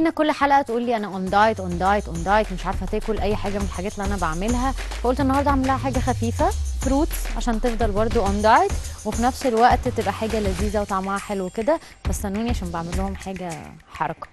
دينا كل حلقه تقول لي انا اون دايت اون دايت اون دايت مش عارفه تاكل اي حاجه من الحاجات اللي انا بعملها فقلت النهارده اعمل لها حاجه خفيفه فروتس عشان تفضل برضو اون دايت وفي نفس الوقت تبقى حاجه لذيذه وطعمها حلو كده بس استنوني عشان بعمل لهم حاجه حركه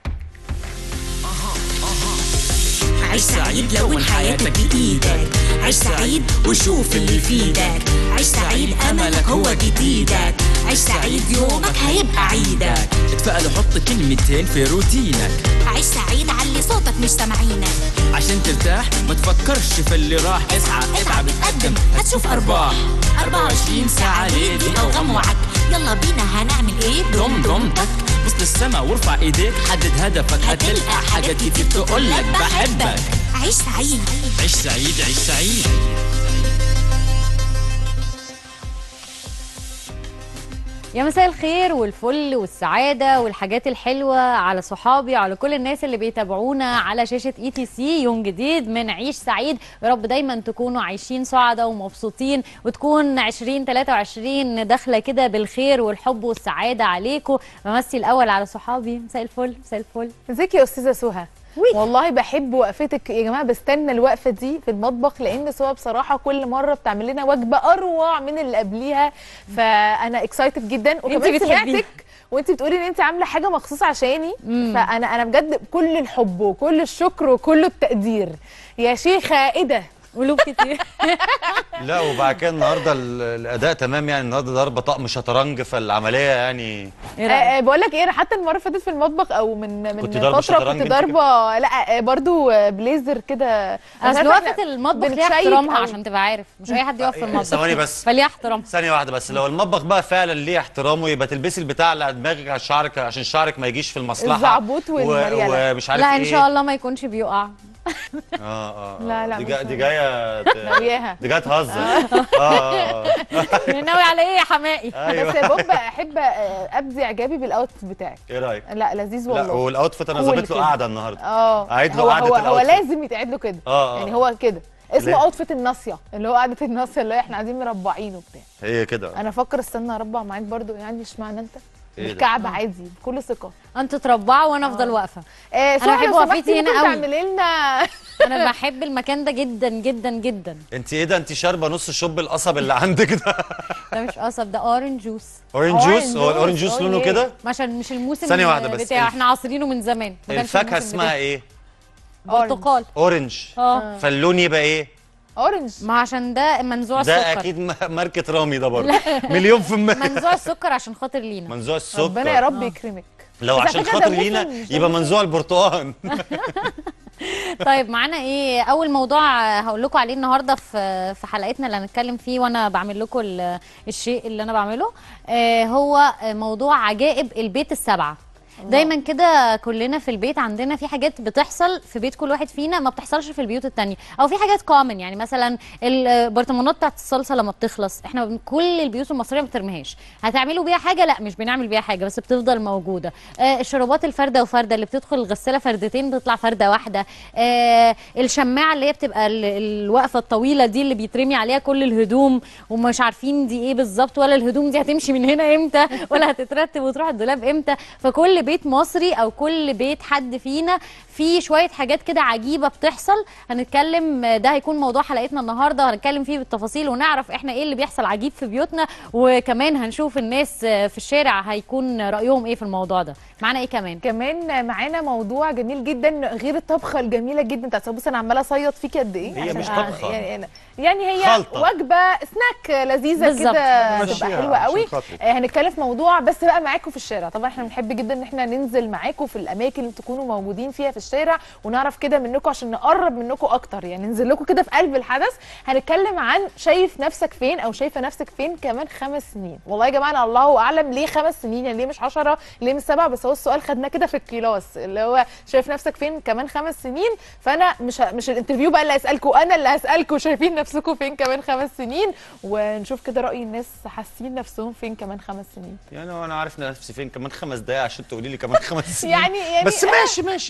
عيش سعيد لون حياتك بإيدك عيش سعيد وشوف اللي يفيدك عيش سعيد أملك هو جديدك عيش سعيد يومك هيبقى عيدك اتفقل وحط كلمتين في روتينك عيش سعيد علي صوتك مش سامعينك عشان ترتاح ما تفكرش في اللي راح اسعى اتعب اتقدم هتشوف ارباح 24 ساعة ليلي او غم وعك يلا بينا هنعمل ايه ضم ضمتك بص للسما وارفع ايديك حدد هدفك هتلقى حاجات كتير تقولك بحبك عيش سعيد عيش سعيد عيش سعيد يا مساء الخير والفل والسعادة والحاجات الحلوة على صحابي على كل الناس اللي بيتابعونا على شاشة اي تي سي يوم جديد من عيش سعيد يا رب دايما تكونوا عايشين سعداء ومبسوطين وتكون 2023 داخلة كده بالخير والحب والسعادة عليكم بمسي الأول على صحابي مساء الفل مساء الفل ازيك يا استاذه سهى والله بحب وقفتك يا جماعه بستنى الوقفه دي في المطبخ لان سهى بصراحه كل مره بتعمل لنا وجبه اروع من اللي قبليها فانا اكسايتد جدا وكمان بتحبيها. سمعتك وانت بتقولي ان انت عامله حاجه مخصوص عشاني فانا انا بجد كل الحب وكل الشكر وكل التقدير يا شيخه ايه ده قلوب كتير لا وبعد كده النهارده ال- الاداء تمام يعني النهارده ضربه طقم شطرنج فالعمليه يعني ايه رأيك؟ آه بقول لك ايه انا حتى المره اللي فاتت في المطبخ او من من كنت ضاربة فتره شطرنج كنت انت ضاربه لا آه، برضو آه، بليزر كده اصل عارفة وقفة احنا المطبخ ليها بنتشيك احترامها أوي. عشان تبقى عارف مش اي حد يقف في المطبخ ثواني بس. فليها احترامها ثانيه واحده بس لو المطبخ بقى فعلا ليه احترامه يبقى تلبسي البتاع اللي على دماغك على شعرك عشان شعرك ما يجيش في المصلحه الزعبوط و- والمريالة. ومش عارف لا ايه ان شاء الله ما يكونش بيقع اه اه لا، لا، دي, مش جا دي ناوية. جايه ت- ناوياها. دي جايه تهزر اه اه آه. ناوي على ايه يا حمائي ايوه بس يا بوب احب آه، ابدي اعجابي بالاوتفيت بتاعك ايه رايك لا لذيذ لا والله والاوتفيت انا cool ظابط له كده. قاعده النهارده اه أعيد له هو قعدة هو, هو الأوتفيت. لازم يتعد له كده اه اه يعني هو كده اسمه ليه؟ اوتفيت الناصيه اللي هو قعده الناصيه اللي هو احنا قاعدين مربعين وبتاع هي كده انا افكر استنى اربع معاك برضو يعني اشمعنى انت إيه ده؟ الكعب عادي بكل ثقه انتوا تربعوا وانا افضل واقفه آه أنا بحب وقفتي هنا قوي. تعملي لنا انا بحب المكان ده جدا جدا جدا انت ايه ده انت شاربه نص شوب القصب اللي عندك ده ده مش قصب ده اورنج جوس اورنج Orange جوس هو juice. الاورنج جوس Oh لونه yeah. كده عشان مش الموسم ثانية واحدة بس. بتاع الف- احنا عاصرينه من زمان ما كانش الفاكهه الموسم اسمها بتاعه. ايه برتقال اورنج اه فاللون يبقى ايه اورنج ما عشان ده منزوع ده السكر اكيد م- ماركه رامي ده برضه مليون في المية منزوع السكر عشان خاطر لينا منزوع السكر ربنا يا رب يكرمك لو بس على عشان فكرة خاطر ده لينا موسم- ده يبقى موسم. منزوع البرتقال طيب معانا ايه اول موضوع هقول لكم عليه النهارده في في حلقتنا اللي هنتكلم فيه وانا بعمل لكم ال- الشيء اللي انا بعمله آه هو موضوع عجائب البيت السبعه دايما كده كلنا في البيت عندنا في حاجات بتحصل في بيت كل واحد فينا ما بتحصلش في البيوت التانية او في حاجات كومن يعني مثلا البرطمانات بتاعت الصلصه لما بتخلص احنا بن- كل البيوت المصريه ما بترميهاش هتعملوا بيها حاجه لا مش بنعمل بيها حاجه بس بتفضل موجوده آه الشرابات الفرده وفرده اللي بتدخل الغساله فردتين بتطلع فرده واحده آه الشماعه اللي هي بتبقى ال- الوقفه الطويله دي اللي بيترمي عليها كل الهدوم ومش عارفين دي ايه بالظبط ولا الهدوم دي هتمشي من هنا امتى ولا هتترتب وتروح الدولاب امتى فكل بيت مصري او كل بيت حد فينا في شويه حاجات كده عجيبه بتحصل هنتكلم ده هيكون موضوع حلقتنا النهارده هنتكلم فيه بالتفاصيل ونعرف احنا ايه اللي بيحصل عجيب في بيوتنا وكمان هنشوف الناس في الشارع هيكون رايهم ايه في الموضوع ده معانا ايه كمان كمان معانا موضوع جميل جدا غير الطبخه الجميله جدا بتاعت بص انا عماله اصيط فيكي قد ايه هي عشان مش أ- طبخة. يعني يعني هي خلطة. وجبه سناك لذيذه بالظبط. كده ماشيها تبقى حلوه عشان قوي خاطرك. آه، هنتكلم في موضوع بس بقى معاكم في الشارع طبعا احنا بنحب جدا ان احنا ننزل معاكم في الاماكن اللي تكونوا موجودين فيها في الشارع ونعرف كده منكم عشان نقرب منكم اكتر يعني ننزل لكم كده في قلب الحدث هنتكلم عن شايف نفسك فين او شايفه نفسك فين كمان خمس سنين والله يا جماعه أنا الله اعلم ليه خمس سنين يعني ليه مش 10 ليه مش سبعه بس هو السؤال خدناه كده في الكلاس اللي هو شايف نفسك فين كمان خمس سنين فانا مش ه- مش الانترفيو بقى اللي هسالكم انا اللي هسالكم شايفين نفسكم فين كمان خمس سنين ونشوف كده راي الناس حاسين نفسهم فين كمان خمس سنين يعني انا عارف نفسي فين كمان خمس دقايق عشان تقولي لي كمان خمس سنين يعني يعني بس ماشي ماشي ماشي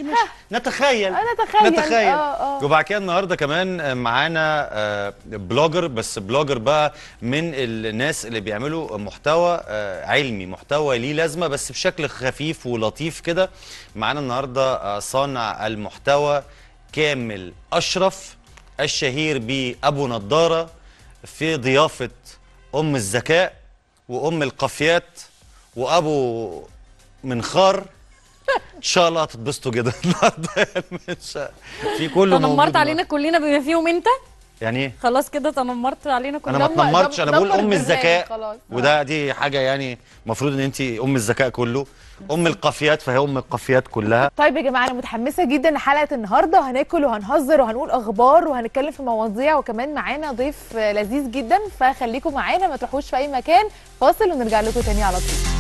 نتخيل أنا أتخيل، نتخيل آه، آه. وبعد كده النهارده كمان معانا آه، بلوجر بس بلوجر بقى من الناس اللي بيعملوا محتوى آه، علمي محتوى ليه لازمه بس بشكل خفيف ولطيف كده معانا النهارده آه، صانع المحتوى كامل اشرف الشهير بابو نضاره في ضيافه ام الذكاء وام القافيات وابو منخار ان شاء الله هتتبسطوا جدا النهارده يعني مش في كله موجود تنمرت علينا كلنا بما فيهم انت يعني ايه خلاص كده تنمرت علينا كلنا انا ما دمر- اتنمرتش انا دمر بقول ام البرنامج الذكاء خلاص. وده دي حاجه يعني المفروض ان انت ام الذكاء كله ام القافيات فهي ام القافيات كلها طيب يا جماعه انا متحمسه جدا لحلقه النهارده وهناكل وهنهزر وهنقول اخبار وهنتكلم في مواضيع وكمان معانا ضيف آه، لذيذ جدا فخليكم معانا ما تروحوش في اي مكان فاصل ونرجع لكم تاني على طول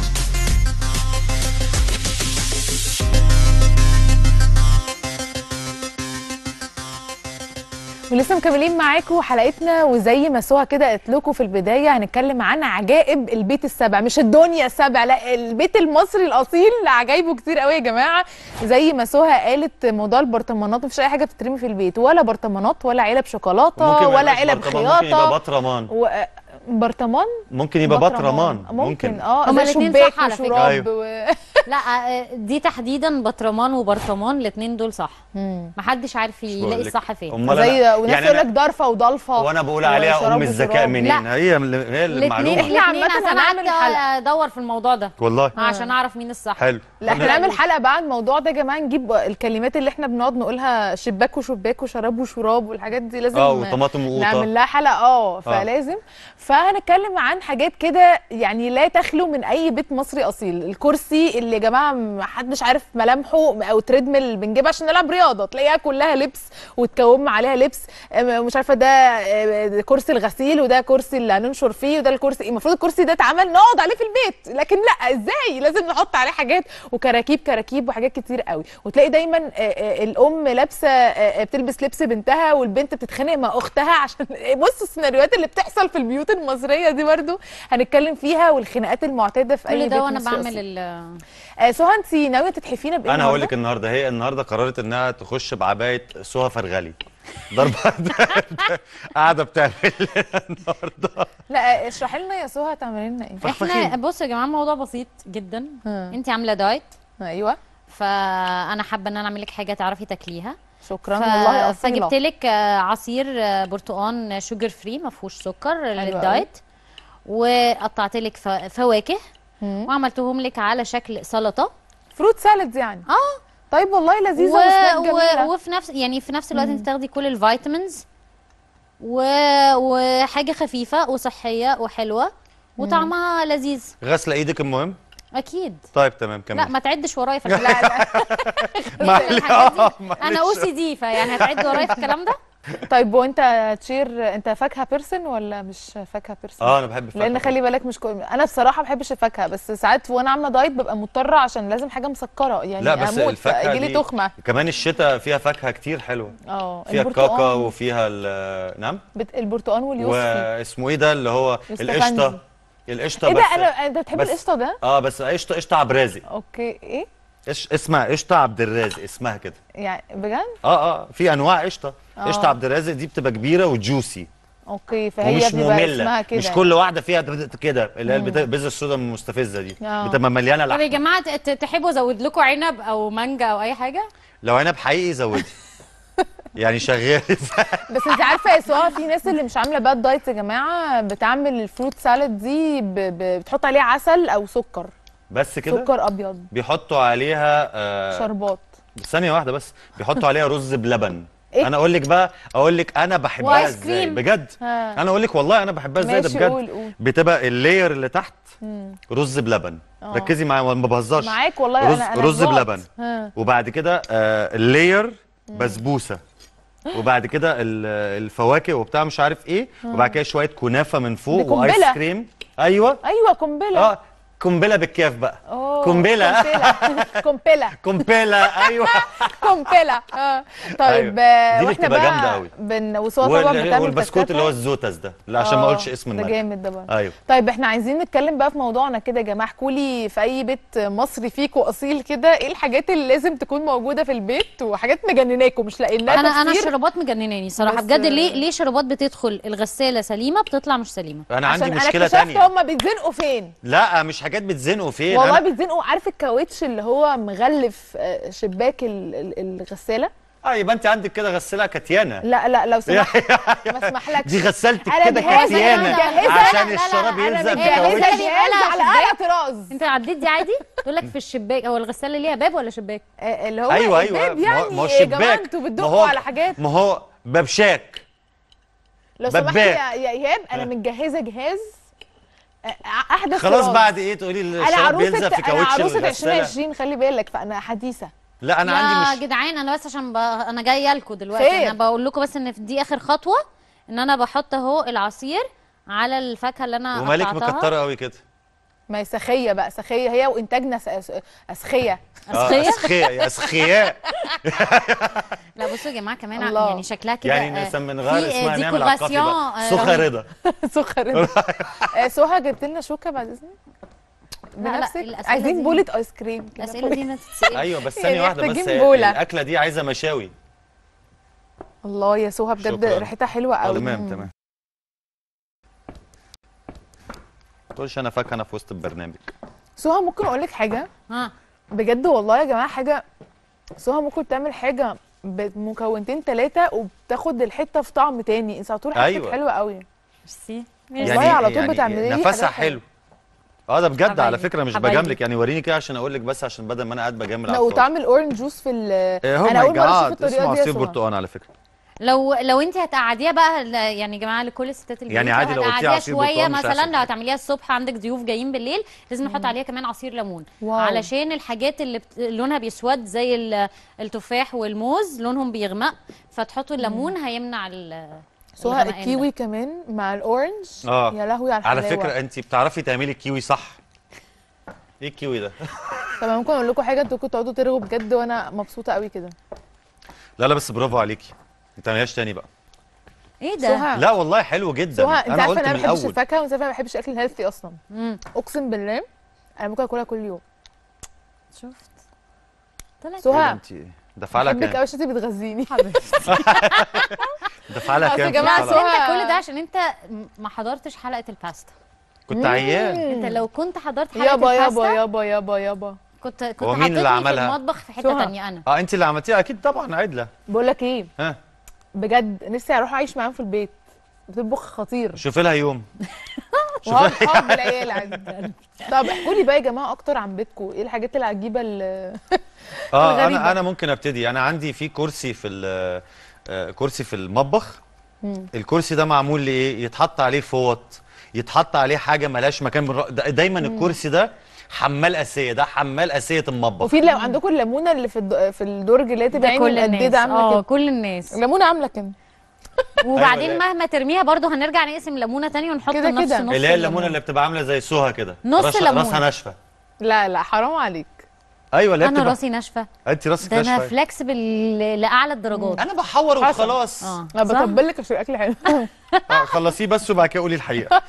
ولسه مكملين معاكم حلقتنا وزي ما سوها كده قالت لكم في البدايه هنتكلم عن عجائب البيت السبع مش الدنيا السبع لا البيت المصري الاصيل عجايبه كتير قوي يا جماعه زي ما سوها قالت موضوع البرطمانات مفيش اي حاجه بتترمي في البيت ولا برطمانات ولا علب شوكولاته ممكن ما ولا يبقاش علب برطمان، ممكن يبقى خياطه بطرمان و... برطمان ممكن يبقى بطرمان ممكن اه هما زي الاتنين شباك صح على فكرة. وشراب أيوة. و... لا آه، دي تحديدا بطرمان وبرطمان الاثنين دول صح محدش عارف يلاقي بقولك. الصح فين امال زي انا وناس يعني يقول لك أنا ضرفه وضلفه وانا بقول عليها وشراب ام الذكاء وشراب. منين لا. هي اللي- هي الاثنين المعلومه إحنا عامة الاثنين انا هنعمل قعدت حلقة. ادور في الموضوع ده والله عشان اعرف مين الصح حلو لا احنا أنا- نعمل حلقه بقى عن الموضوع ده يا جماعه نجيب الكلمات اللي احنا بنقعد نقولها شباك وشباك وشراب وشراب والحاجات دي لازم اه وطماطم وقوطه نعمل لها حلقه اه فلازم فهنتكلم عن حاجات كده يعني لا تخلو من اي بيت مصري اصيل الكرسي اللي يا جماعه ما حدش عارف ملامحه او تريدميل بنجيبها عشان نلعب رياضه تلاقيها كلها لبس وتكوم عليها لبس أم- مش عارفه ده آه، ده كرسي الغسيل وده كرسي اللي هننشر فيه وده الكرسي المفروض الكرسي ده اتعمل نقعد عليه في البيت لكن لا ازاي لازم نحط عليه حاجات وكراكيب كراكيب وحاجات كتير قوي وتلاقي دايما آه، آه، الام لابسه آه، آه، بتلبس لبس بنتها والبنت بتتخانق مع اختها عشان بص السيناريوهات اللي بتحصل في البيوت المصريه دي برضو هنتكلم فيها والخناقات المعتاده في اي كل بيت ده وانا مصري بعمل أصيل. ال آه، سهى انت ناويه تتحفينا بايه انا هقول النهاردة؟ لك النهارده هي النهارده قررت انها تخش بعبايه سهى فرغلي ضربه قاعده بتعمل لنا النهارده لا آه، اشرحي لنا يا سهى تعملي لنا ايه احنا فخفخين. بصوا يا جماعه الموضوع بسيط جدا ها. انت عامله دايت ايوه فانا حابه ان انا اعمل لك حاجه تعرفي تاكليها شكرا ف... والله فجبت اصيله لك آه، عصير آه، برتقان شوجر فري ما فيهوش سكر للدايت وقطعت لك ف... فواكه مم. وعملتهم لك على شكل سلطه فروت سالاد يعني اه طيب والله لذيذه و... وسناك و... جميله وفي نفس يعني في نفس الوقت انت تاخدي كل الفيتامينز و... وحاجه خفيفه وصحيه وحلوه وطعمها لذيذ غسله ايدك المهم اكيد طيب تمام كمل لا ما تعدش ورايا في لا الحاجات لا معلش الحاجات دي آه، انا او سي دي فيعني هتعد ورايا في الكلام ده طيب وانت تشير انت فاكهه بيرسون ولا مش فاكهه بيرسون اه انا بحب الفاكهه لان خلي بالك مش كو... انا بصراحه ما بحبش الفاكهه بس ساعات وانا عامله دايت ببقى مضطره عشان لازم حاجه مسكره يعني لا بس اموت الفاكهه يجي لي دي تخمه كمان الشتاء فيها فاكهه كتير حلوه اه فيها البرتقال. الكاكا وفيها ال- نعم بت... البرتقال واليوسفي واسمه ايه ده اللي هو الاستفندي. القشطه القشطه ايه ده بس انا انت بتحب بس- القشطه ده اه بس قشطه قشطه عبد الرازق اوكي ايه إش اسمها قشطه عبد الرازق اسمها كده يعني بجد اه اه في انواع قشطه آه. قشطه عبد الرازق دي بتبقى كبيره وجوسي اوكي فهي ومش بيبقى اسمها ممله كده مش كل واحده فيها تبدأ كده اللي هي البت- البذره السوداء المستفزه دي آه. بتبقى مليانه طب يا لحم جماعه ت- ت- تحبوا ازود لكم عنب او مانجا او اي حاجه لو عنب حقيقي زودي يعني شغال بس انت عارفه يا سواء في ناس اللي مش عامله باد دايت يا جماعه بتعمل الفروت سالاد دي ب... ب... بتحط عليها عسل او سكر بس كده سكر ابيض بيحطوا عليها آه شربات ثانيه واحده بس بيحطوا عليها رز بلبن إيه؟ انا اقول لك بقى اقول لك انا بحبها وآيس ازاي كريم. بجد ها. انا اقول لك والله انا بحبها ازاي ده ماشي، بجد قول، قول. بتبقى اللاير اللي تحت رز بلبن ركزي معايا ما بهزرش معاك والله رز انا انا رز جوعت. بلبن ها. وبعد كده آه اللاير بسبوسه وبعد كده ال- الفواكه وبتاع مش عارف ايه وبعد كده شويه كنافه من فوق دي قنبلة. وايس كريم ايوه ايوه قنبله اه قنبله بالكاف بقى أوه، قنبله قنبله قنبله قنبله ايوه قنبله اه طيب أيوة. آه، دي واحنا بتبقى بقى جامدة أوي. بن وصوص طبعا وال- بتعمل والبسكوت اللي هو تسكاتة. الزوتس ده لا عشان ما آه، اقولش اسم ده الماركه جامد ده برضه ايوه طيب احنا عايزين نتكلم بقى في موضوعنا كده يا جماعه احكوا لي في اي بيت مصري فيكو اصيل كده ايه الحاجات اللي لازم تكون موجوده في البيت وحاجات مجنناكم مش لاقيين لها انا انا تفسير الشرابات مجنناني صراحه بس- بجد ليه ليه شرابات بتدخل الغساله سليمه بتطلع مش سليمه انا عندي عشان مشكله انا اكتشفت تانية هم بيتزنقوا فين لا مش حاجات بتزنقوا فين والله أنا- بيتزنقوا عارف الكاوتش اللي هو مغلف آه، شباك ال- ال- الغساله اه يبقى انت عندك كده غساله كتيانه لا لا لو سمحت ما اسمحلكش دي غسالتك أنا كده مجهزة، كتيانه أنا مجهزة. عشان لا، لا، لا، الشراب أنا يلزق في مجهزة. كاوتش جاهزه دي جهاز على على شباك. اي طراز انت عديت دي عادي تقول لك في الشباك هو الغساله ليها باب ولا شباك آه، اللي هو ايوه الباب ايوه ما هو- يعني ما هو يا جماعه الشباك انتوا ما بتدقوا هو على حاجات ما هو بابشاك لو سمحت بباك. يا يا ايهاب انا آه. مجهزه جهاز آه، احدث خلاص طراز. بعد ايه تقولي انا الشراب عروسه بيلزق في انا كاوتش عروسه الغسالة 2020 خلي بالك فانا حديثه لا انا يا عندي مش جدعان انا بس عشان ب... انا جايه لكم دلوقتي خير. انا بقول لكم بس ان في دي اخر خطوه ان انا بحط اهو العصير على الفاكهه اللي انا ومالك قطعتها مكتره قوي كده ما هي سخيه بقى سخيه هي وانتاجنا س- س- اسخيه اه أسخية؟ اسخياء يا اسخياء لا بصوا يا جماعه كمان الله. يعني شكلها كده يعني آه، نسمي نغير في، آه، اسمها نعمل على الكافي ديكوراسيون، بقى آه، سخة رهيب. رضا سخر آه، سهى جبت لنا شوكه بعد اذنك لا، بنفسك الأسئلة عايزين دي- بوله ايس كريم كده الاسئله دي ما تتسال ايوه بس يعني ثانيه واحده بس محتاجين هي بولة. الاكله دي عايزه مشاوي الله يا سهى بجد شكراً. ريحتها حلوه اه قوي تمام تمام ما تقولش انا فاكهه انا في وسط البرنامج سهى ممكن اقول لك حاجه ها بجد والله يا جماعه حاجه سهى ممكن تعمل حاجه بمكونتين ثلاثه وبتاخد الحته في طعم تاني انت على طول حاجتك أيوة. حلوه قوي ميرسي والله على طول بتعملي لي نفسها حاجات حلو اه ده بجد على حبايبي، فكره مش حبايبي. بجاملك يعني وريني كده عشان اقول لك بس عشان بدل ما انا قاعد بجامل لا على الفاضي. وطعم الاورنج جوس في ال إيه، هو انا ماي اول مره اشوف جاد الطريقه اسمه دي يا عصير سهى برتقال على فكره لو لو انت هتقعديها بقى ل- يعني يا جماعه لكل الستات اللي يعني عادي لو قلتيها هتقعديها عصير شويه برتقال مش مثلا هيحصل لو هتعمليها الصبح عندك ضيوف جايين بالليل لازم نحط عليها كمان عصير ليمون واو. علشان الحاجات اللي بت... لونها بيسود زي ال- التفاح والموز لونهم بيغمق فتحطوا الليمون هيمنع ال سهى الغمقان ده. الكيوي كمان مع الاورنج آه. يا لهوي على على الحلاوه فكره انت بتعرفي تعملي الكيوي صح ايه الكيوي ده طب أنا ممكن اقول لكم حاجه انتوا كنتوا تقعدوا ترغوا بجد وانا مبسوطه قوي كده لا لا بس برافو عليكي ما تعمليهاش تاني بقى ايه ده سهى لا والله حلو جدا سهى انت انا عارفه قلت ان انا من ما بحبش الاول الفاكهه وانت عارفه انا ما بحبش الاكل الهيلثي اصلا مم. اقسم بالله انا ممكن اكلها كل يوم شفت طلعت سهى انت دافعه لها بحبك قوي كام عشان انت بتغذيني دافعه لها أصل يا كام جماعة في بس الحلقة؟ سهى- انت كل ده عشان انت م- ما حضرتش حلقه الباستا كنت عيان انت لو كنت حضرت حلقه يابا يابا الباستا يابا يابا يابا كنت كنت هو مين اللي حطيتني في عملها؟ المطبخ في حته سهى. تانية انا اه انت اللي عملتيها اكيد طبعا عدله بقول لك ايه ها بجد نفسي اروح اعيش معاهم في البيت بتطبخ خطير شوفي لها يوم وهقعد هقعد بالعيال عادي طب احكوا لي بقى يا جماعه اكتر عن بيتكم ايه الحاجات العجيبه اللي اه الغريبة. انا انا ممكن ابتدي انا عندي في كرسي في ال- آه، كرسي في المطبخ الكرسي ده معمول لايه يتحط عليه فوط يتحط عليه حاجه ملهاش مكان بالر- دا- دايما الكرسي ده حمال اسيه ده حمال اسيه المطبخ وفي لو عندكم الليمونه اللي في الد... في الدرج اللي هي تبقى ده عيني كل الناس مقدده عامله اه كده كل الناس الليمونه عامله كده وبعدين أيوة، مهما ترميها برضو هنرجع نقسم ليمونه تاني ونحط كده نص كده. نص اللي هي الليمونه اللي بتبقى عامله زي سوها كده نص راسها- ليمون. راسها ناشفه لا لا حرام عليك ايوه اللي هي انا بتبقى راسي ناشفه انت راسك ده انا ناشفه فلكسبل لاعلى الدرجات انا بحور حصل. وخلاص اه انا صح؟ بطبل لك عشان الاكل حلو آه، خلصيه بس وبعد كده قولي الحقيقه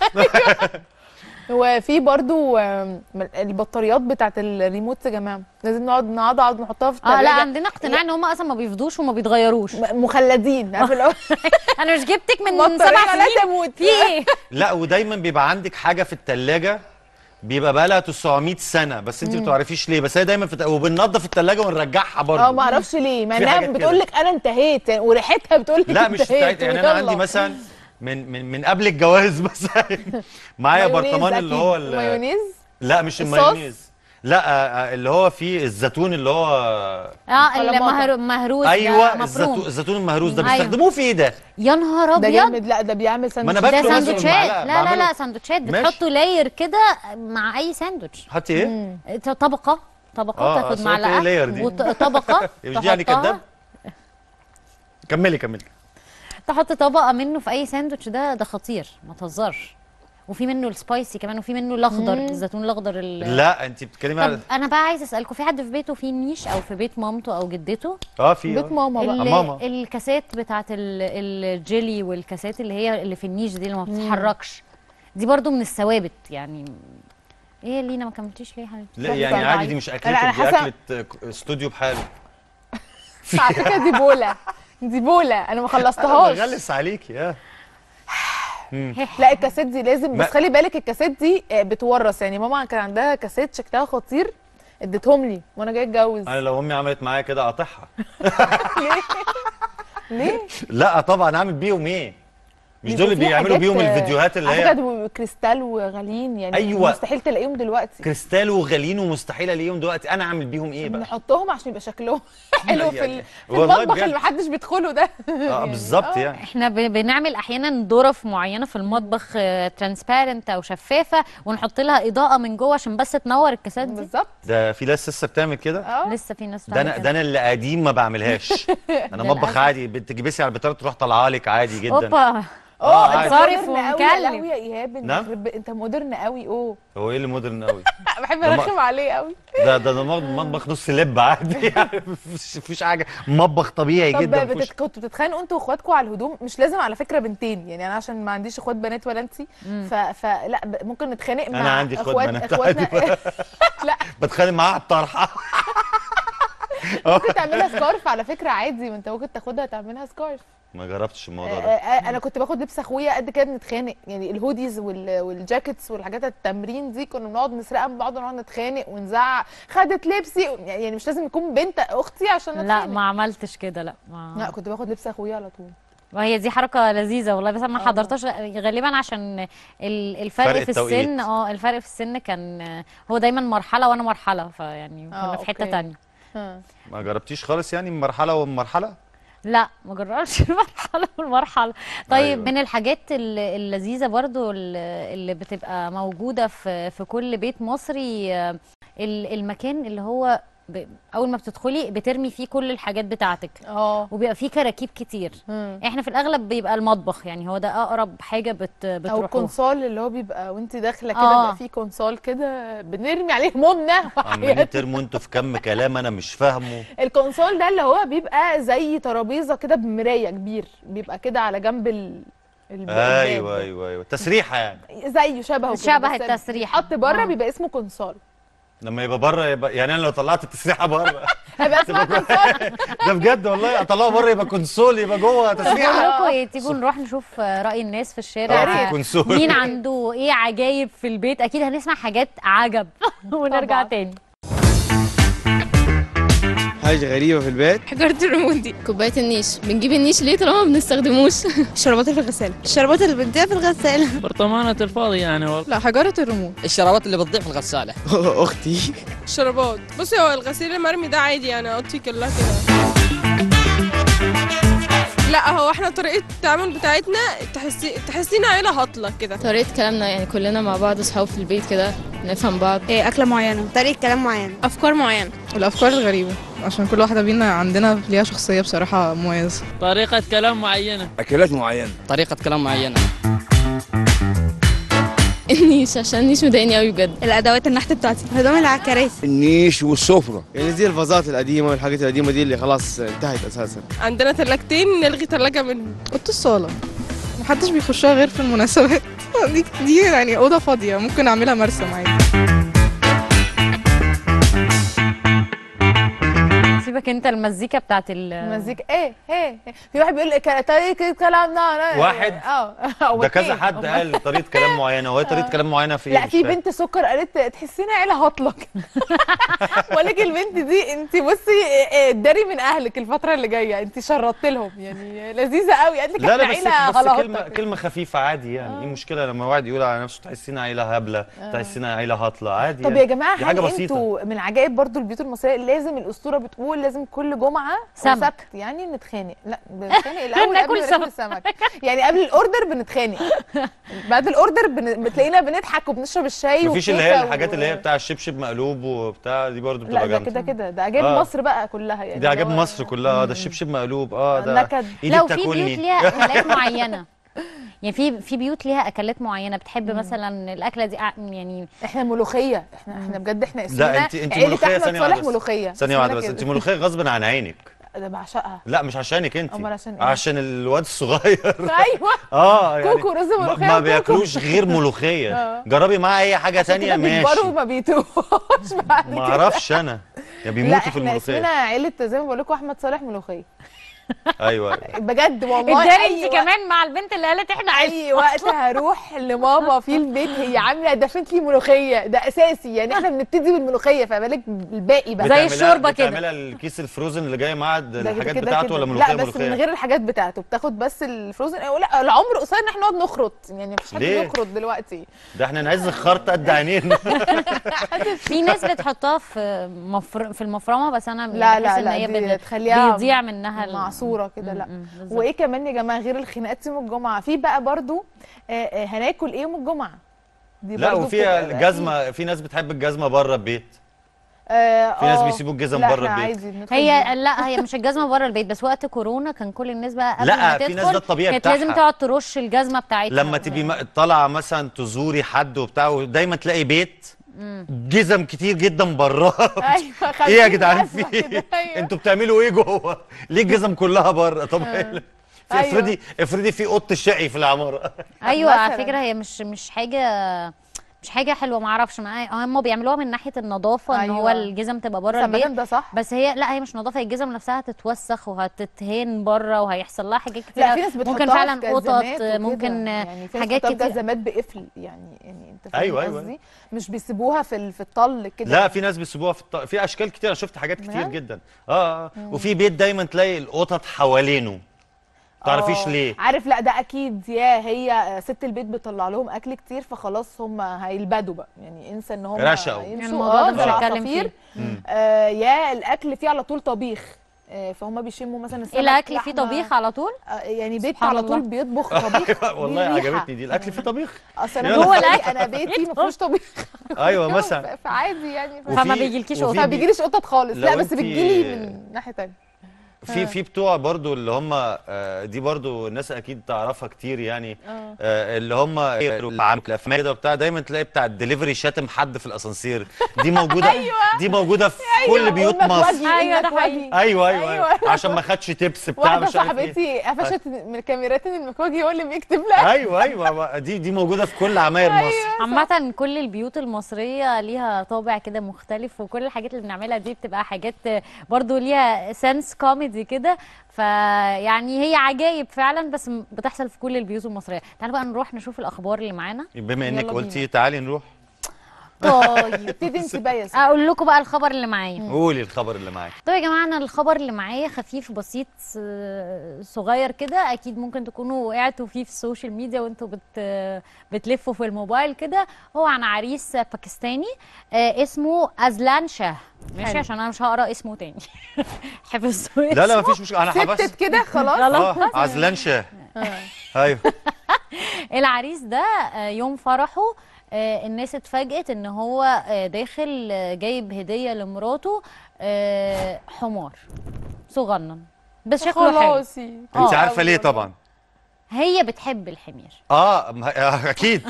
وفي برضو آم، البطاريات بتاعت الريموت يا جماعه لازم نقعد نقعد نقعد نحطها في اه لا الثلاجه عندنا اقتناع ان هم اصلا ما بيفضوش وما بيتغيروش مخلدين عارف اللي هو انا مش جبتك من بطارية سبع لا سنين تموت في ايه لا ودايما بيبقى عندك حاجه في الثلاجه بيبقى بقى لها 900 سنه بس انت ما بتعرفيش ليه بس هي دايما في الت- وبننضف الثلاجه ونرجعها برضه اه ما اعرفش ليه مع في انها حاجات بتقول لك انا انتهيت يعني وريحتها بتقول لك لا مش انتهيت بتاعت يعني انا ويلا. عندي مثلا من من من قبل الجواز مثلا معايا مايونيز برطمان اللي أكيد. هو ال- مايونيز لا مش الصوص؟ المايونيز لا آه، آه، اللي هو فيه الزيتون اللي هو اه كلاماتا. المهر... مهروس ده ايوه مفروم الزيتون الزيتون المهروس ده أيوة. بيستخدموه في ايه ده؟ يا نهار ده ابيض جامد لا ده بيعمل ما ساندوتش أنا ده باكله مثلا ساندوتشات بالمعلقة، لا لا بعمله. لا ساندوتشات ماشي. بتحطوا لاير كده مع اي ساندوتش حطي ايه؟ طبقه طبقه آه، تاخد أصل قلت معلقه إيه layer دي؟ وطبقه مش دي يعني تحطها- كداب؟ كملي كملي تحط طبقه منه في اي ساندوتش ده ده خطير ما تهزرش وفي منه السبايسي كمان وفي منه الاخضر الزيتون الاخضر ال- لا انت بتتكلمي طب على انا بقى عايزه اسالكم في حد في بيته فيه نيش او في بيت مامته او جدته اه في بيت آه. ماما بقى ال- ماما. الكاسات بتاعت ال- الجيلي والكاسات اللي هي اللي في النيش دي اللي ما بتتحركش دي برضو من الثوابت يعني ايه يا لينا ما كملتيش ليه يا حبيبتي لا تحفة. يعني عادي دي مش أنا- اكلتك أنا دي حاسة- اكله آه، استوديو بحاله على فكره دي بوله دي بوله انا ما خلصتهاش بغلس عليكي اه لا الكاسات دي لازم ما- بس خلي بالك الكاسات دي آه، بتورث يعني ماما كان عندها كاسات شكلها خطير اديتهم لي وانا جايه اتجوز انا لو امي عملت معايا كده اقاطعها ليه؟ لا طبعا اعمل بيهم ايه مش دول اللي بيبقوا في بيعملوا حاجات، بيهم آه، الفيديوهات اللي على فكره هي دول بيبقوا كريستال وغاليين يعني أيوة. مستحيل تلاقيهم دلوقتي كريستال وغاليين ومستحيل الاقيهم دلوقتي انا اعمل بيهم ايه بقى نحطهم عشان يبقى شكلهم حلو في, ال- في والله المطبخ بجد. اللي محدش بيدخله ده اه بالظبط آه. يعني احنا ب- بنعمل احيانا ظرف معينه في المطبخ ترانسبيرنت او شفافه ونحط لها اضاءه من جوه عشان بس تنور الكاسات دي بالظبط ده في ناس لسه بتعمل كده اه لسه في ناس ده انا بتعمل ده كده. انا اللي قديم ما بعملهاش انا مطبخ للأسف. عادي بتجيبسي على البتار تروح طالعه لك عادي جدا اوبا آه، اه عادي. صارف صارف قوي يا ومكلف. لهوي يا ايهاب انت نعم؟ يخرب بي- انت مودرن قوي اوه هو ايه اللي مودرن قوي بحب ده ما- ارخم عليه قوي ده ده ده مطبخ نص لب عادي يعني مفيش مفيش حاجه مطبخ طبيعي طب جدا بتت... مفيش كنتوا بتتخانقوا انتوا واخواتكم على الهدوم مش لازم على فكره بنتين يعني انا عشان ما عنديش اخوات بنات ولا انت ف... فلا ب... ممكن نتخانق مع أنا عندي إخوات اخوات بنات اخواتنا لا بتخانق معاه على الطرحه ممكن تعملها سكارف على فكره عادي ما انت ممكن تاخدها تعملها سكارف ما جربتش آه، الموضوع ده آه، انا كنت باخد لبس اخويا قد كده بنتخانق يعني الهوديز وال... والجاكيتس والحاجات التمرين دي كنا بنقعد نسرقها من بعض ونقعد نتخانق ونزعق خدت لبسي يعني مش لازم يكون بنت اختي عشان لا نتخانق ما عملتش كده لا لا ما كنت باخد لبس اخويا على طول وهي دي حركه لذيذه والله بس أنا ما آه. حضرتهاش غالبا عشان ال- الفرق فرق في التوقيت. السن اه الفرق في السن كان هو دايما مرحله وانا مرحله فيعني آه، كنا في حته أوكي. تانية ها. ما جربتيش خالص يعني من مرحله ومرحله لا ما جربتش المرحله والمرحله طيب أيوة. من الحاجات ال- اللذيذه برضو ال- اللي بتبقى موجوده في في كل بيت مصري آه، ال- المكان اللي هو ب- اول ما بتدخلي بترمي فيه كل الحاجات بتاعتك اه وبيبقى فيه كراكيب كتير مم. احنا في الاغلب بيبقى المطبخ يعني هو ده اقرب حاجه بت او بتروحوها كونسول اللي هو بيبقى وانت داخله كده آه. بيبقى فيه كونسول كده بنرمي عليه همومنا عمالين وحياتي ترموا انتوا في كم كلام انا مش فاهمه الكونسول ده اللي هو بيبقى زي ترابيزه كده بمرايه كبير بيبقى كده على جنب ال الب- ايوه الباب. ايوه ايوه تسريحه يعني زيه شبهه كده شبه بس التسريحة. حط بره آه. بيبقى اسمه كونسول لما يبقى بره يبقى يعني انا لو طلعت التسريحه بره هيبقى اسمها كونسول ده بجد والله اطلعه بره يبقى كونسول يبقى جوه بقول تسريحه لكم ايه تيجوا نروح نشوف آه، راي الناس في آه، الشارع آه، كونسول. مين عنده ايه عجايب في البيت اكيد هنسمع حاجات عجب ونرجع طبعاً. تاني حاجة غريبة في البيت حجارة الريموت دي كوباية النيش بنجيب النيش ليه طالما ما بنستخدموش الشربات اللي في الغسالة الشربات اللي بنتها في الغسالة برطمانة الفاضي يعني والله لا حجارة الريموت الشرابات اللي بتضيع في الغسالة أختي الشربات بصي هو الغسيل المرمي ده عادي يعني اوضتي كلها كده لا هو احنا طريقة التعامل بتاعتنا تحسي تحسينا عيلة هطلة كده طريقة كلامنا يعني كلنا مع بعض اصحاب في البيت كده نفهم بعض ايه أكلة معينة طريقة كلام معينة أفكار معينة الأفكار الغريبة عشان كل واحدة فينا عندنا ليها شخصية بصراحة مميزة طريقة كلام معينة أكلات معينة طريقة كلام معينة النيش عشان النيش مضايقني قوي بجد الأدوات النحت بتاعتي هدوم اللي على الكراسي النيش والسفرة يعني دي الفازات القديمة والحاجات القديمة دي اللي خلاص انتهت أساسا عندنا تلاجتين نلغي تلاجة منهم أوضة الصالة محدش بيخشها غير في المناسبات دي دي يعني أوضة فاضية ممكن أعملها مرسم عادي سيبك انت المزيكا بتاعت ال المزيكا ايه ايه إيه. في واحد بيقول لك طريقه كلامنا واحد؟ اه أو ده كذا اتنين. حد قال طريقه كلام معينه وهي طريقه كلام معينه في ايه لا مش في فاهم. بنت سكر قالت تحسينا عيله هطلة ولكن البنت دي انت بصي إيه، اتداري من اهلك الفتره اللي جايه انت شرطت لهم يعني لذيذه قوي قالت لك لا لا احنا بس عيله بس غلط كلمه كلمه خفيفه عادي يعني ايه المشكله لما واحد يقول على نفسه تحسينا عيله هبله تحسينا عيله هطله عادي طب يعني. يا جماعه دي حاجه هل بسيطه انتوا من عجائب برضو البيوت المصريه لازم الاسطوره بتقول لازم كل جمعه أو سمك. سبت يعني نتخانق لا بنتخانق الاول ناكل قبل ما ناكل السمك يعني قبل الاوردر بنتخانق بعد الاوردر بن... بتلاقينا بنضحك وبنشرب الشاي مفيش اللي هي والكيكة الحاجات و- اللي هي بتاع الشبشب مقلوب وبتاع دي برضو لا بتبقى ده جامده كده كده ده عجائب آه. مصر بقى كلها يعني دي عجائب اللي هو- مصر كلها ده الشبشب مقلوب اه ده نكد ايدي لو في بيوت بتاكلني ليها اكلات معينه يعني في في بيوت ليها اكلات معينه بتحب مثلا الاكله دي أع- يعني احنا ملوخيه احنا احنا بجد احنا اسمنا لا انت انت عيلة ملوخيه احمد ثانيه صالح واحده بس. ملوخيه ثانيه اسمنا واحده بس كده. انت ملوخيه غصب عن عينك ده بعشقها لا مش عشانك انت أمال عشان إيه؟ عشان الواد الصغير ايوه اه يعني كوكو، رز ما- ملوخية ما وكوكو. بياكلوش غير ملوخيه آه. جربي معاه اي حاجه عشان تانية كده بيكبروا ماشي وما بيتوهوش بعد ما كده. اعرفش انا يا لا بيموتوا في احنا اسمنا الملوخيه عيله زي ما بقول لكم احمد صالح ملوخيه ايوه بجد والله اداني اي انت وقت كمان مع البنت اللي قالت احنا اي وقت هروح لماما في البيت هي عامله دفنت لي ملوخيه ده اساسي يعني احنا بنبتدي بالملوخيه فبالك الباقي بقى زي بتعملها- الشوربة كده. بتعملها الكيس الفروزن اللي جاي مع ده الحاجات كده بتاعته كده. ولا ملوخيه لا بس من ملوخيه غير الحاجات بتاعته بتاخد بس الفروزن أو لا العمر قصير ان احنا نقعد نخرط يعني مفيش حد ليه؟ بيخرط دلوقتي ده احنا نعز الخرط قد عينينا في ناس بتحطها في مفر... في المفرمه بس انا لا بحس لا ان لا هي دي بت- تخليها بيضيع منها ال- معصوره كده لا م- بالظبط. وايه كمان يا جماعه غير الخناقات يوم الجمعه في بقى برضو آه، آه، هناكل ايه يوم الجمعه دي لا برضو وفيها بتبقى- الجزمه في ناس بتحب الجزمه بره البيت آه، في ناس آه. بيسيبوا الجزم لا، بره إحنا البيت. عادي بندخل هي بيها. لا هي مش الجزمه بره البيت بس وقت كورونا كان كل الناس بقى قبل لا، ما في تدخل ناس ده الطبيعي كانت لازم بتاعها. تقعد ترش الجزمه بتاعتها لما تبقي م- طالعه مثلا تزوري حد وبتاع ودايما تلاقي بيت جزم كتير جدا براها ايوه ايه يا خمسين جدعان جزمة في كده، أيوة. انتوا بتعملوا ايه جوه ليه الجزم كلها بره طب أيوة. افرضي افرضي في اوضه الشقي في العماره ايوه على مثلاً. فكره هي مش مش حاجه مش حاجه حلوه ما اعرفش ما هم بيعملوها من ناحيه النظافه ان هو أيوة. الجزم تبقى بره ثبتاً البيت ده صح بس هي لا هي مش نظافه هي الجزم نفسها هتتوسخ وهتتهان بره وهيحصل لها حاجات كتير لا في ناس بتحطها ممكن في فعلا جزمات قطط وكده. ممكن يعني في ناس حاجات بتحطها في كتير جزمات بقفل يعني يعني انت فاهم أيوة، أيوة. قصدي مش بيسيبوها في ال- في الطل كده لا في ناس بيسيبوها في الط... في اشكال كتير انا شفت حاجات كتير بجد؟ جدا اه, آه. وفي بيت دايما تلاقي القطط حوالينه تعرفيش آه. ليه عارف لا ده اكيد يا هي ست البيت بتطلع لهم اكل كتير فخلاص هم هيلبدوا بقى يعني انسى ان هم رشقوا. يعني يمشوا الموضوع اه ده زي مش هنتكلم العصافير فيه. آه يا الاكل فيه على طول طبيخ آه فهم بيشموا مثلا السمك ايه الاكل فيه لحمة. طبيخ على طول آه يعني بيت سبحان على طول الله. بيطبخ طبيخ والله ليه ريحة. عجبتني دي الاكل فيه طبيخ اصل يلا. انا جوه بالنسبة لي الأكل. انا بيتي ما فيهوش طبيخ ايوه مثلا ف- فعادي يعني ف- وفي- فما بيجيلكيش وفي قطط. ما بيجيليش قطط خالص لا لو بس انتي- بتجيلي من ناحيه تانية في في بتوع برضو اللي هم آه، دي برضو الناس اكيد تعرفها كتير يعني اه آه، اللي هم عامل الافلام كده وبتاع دايما تلاقي بتاع الدليفري شاتم حد في الاسانسير دي موجوده دي موجوده في كل بيوت أمك مصر وجهي، أيوة، ده أمك حقيقي. وجهي. ايوه ايوه, أيوة. أيوة. عشان ما خدش تبس بتاع واحده مش عارف ايه صاحبتي قفشت من الكاميرات ان المكواجي هو اللي بيكتب لها ايوه ايوه دي دي موجوده في كل عماير مصر عامة كل البيوت المصرية ليها طابع كده مختلف وكل الحاجات اللي بنعملها دي بتبقى حاجات برضو ليها سنس كوميدي كده فيعني هي عجايب فعلا بس م- بتحصل في كل البيوت المصرية تعالوا بقى نروح نشوف الأخبار اللي معانا بما انك يلا قلتي بينا. تعالي نروح طيب ابتدي انت بقى يا ستي. أقول لكم بقى الخبر اللي معايا قولي الخبر اللي معاك طيب يا جماعه انا الخبر اللي معايا خفيف بسيط آه، صغير كده اكيد ممكن تكونوا وقعتوا فيه في السوشيال ميديا وانتوا بت بتلفوا في الموبايل كده هو عن عريس باكستاني آه، اسمه ازلان شاه ماشي حلو. عشان انا مش هقرا اسمه تاني حفظته لا لا اسمه. مفيش مشكله انا حبست ستت كده خلاص اه عزلان شاه ايوه العريس ده آه، يوم فرحه آه، الناس اتفاجئت ان هو آه، داخل آه، جايب هديه لمراته آه، حمار صغنن بس شكله حلو خلاصي انت آه، عارفه ليه طبعا هي بتحب الحمير اه ما- آه، اكيد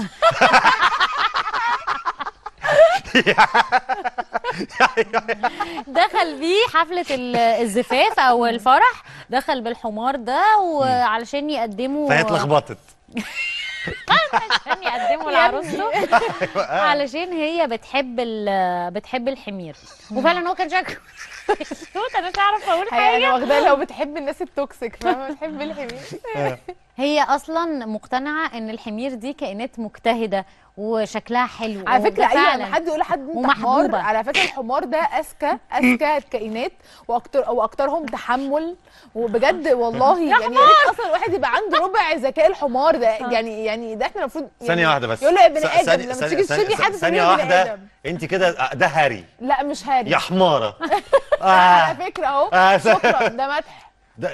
دخل بيه حفلة ال- الزفاف أو الفرح دخل بالحمار ده وعلشان يقدموا فهي اتلخبطت عشان يقدموا لعروسته علشان هي بتحب ال- بتحب الحمير وفعلا هو كان شكله كيوت انا مش عارفه اقول هي حاجه انا واخداها لو بتحب الناس التوكسيك فاهمه بتحب الحمير هي اصلا مقتنعه ان الحمير دي كائنات مجتهده وشكلها حلو على فكره وده ايوه فعلا لما حد يقول لحد انت ومحبوبة. حمار على فكره الحمار ده اذكى اذكى الكائنات واكتر واكترهم تحمل وبجد والله يعني يا ريت اصلا الواحد يبقى عنده ربع ذكاء الحمار ده يعني يعني ده احنا المفروض يعني ثانيه واحده بس يقول له يا بني ث- ادم ثانية- لما ثانية- تيجي تشتري ثانية- حد ثانيه تقول له يا بني واحده آدم. انت كده ده هري لا مش هاري يا حماره على آه. فكره اهو آه، شكرا ده مدح ده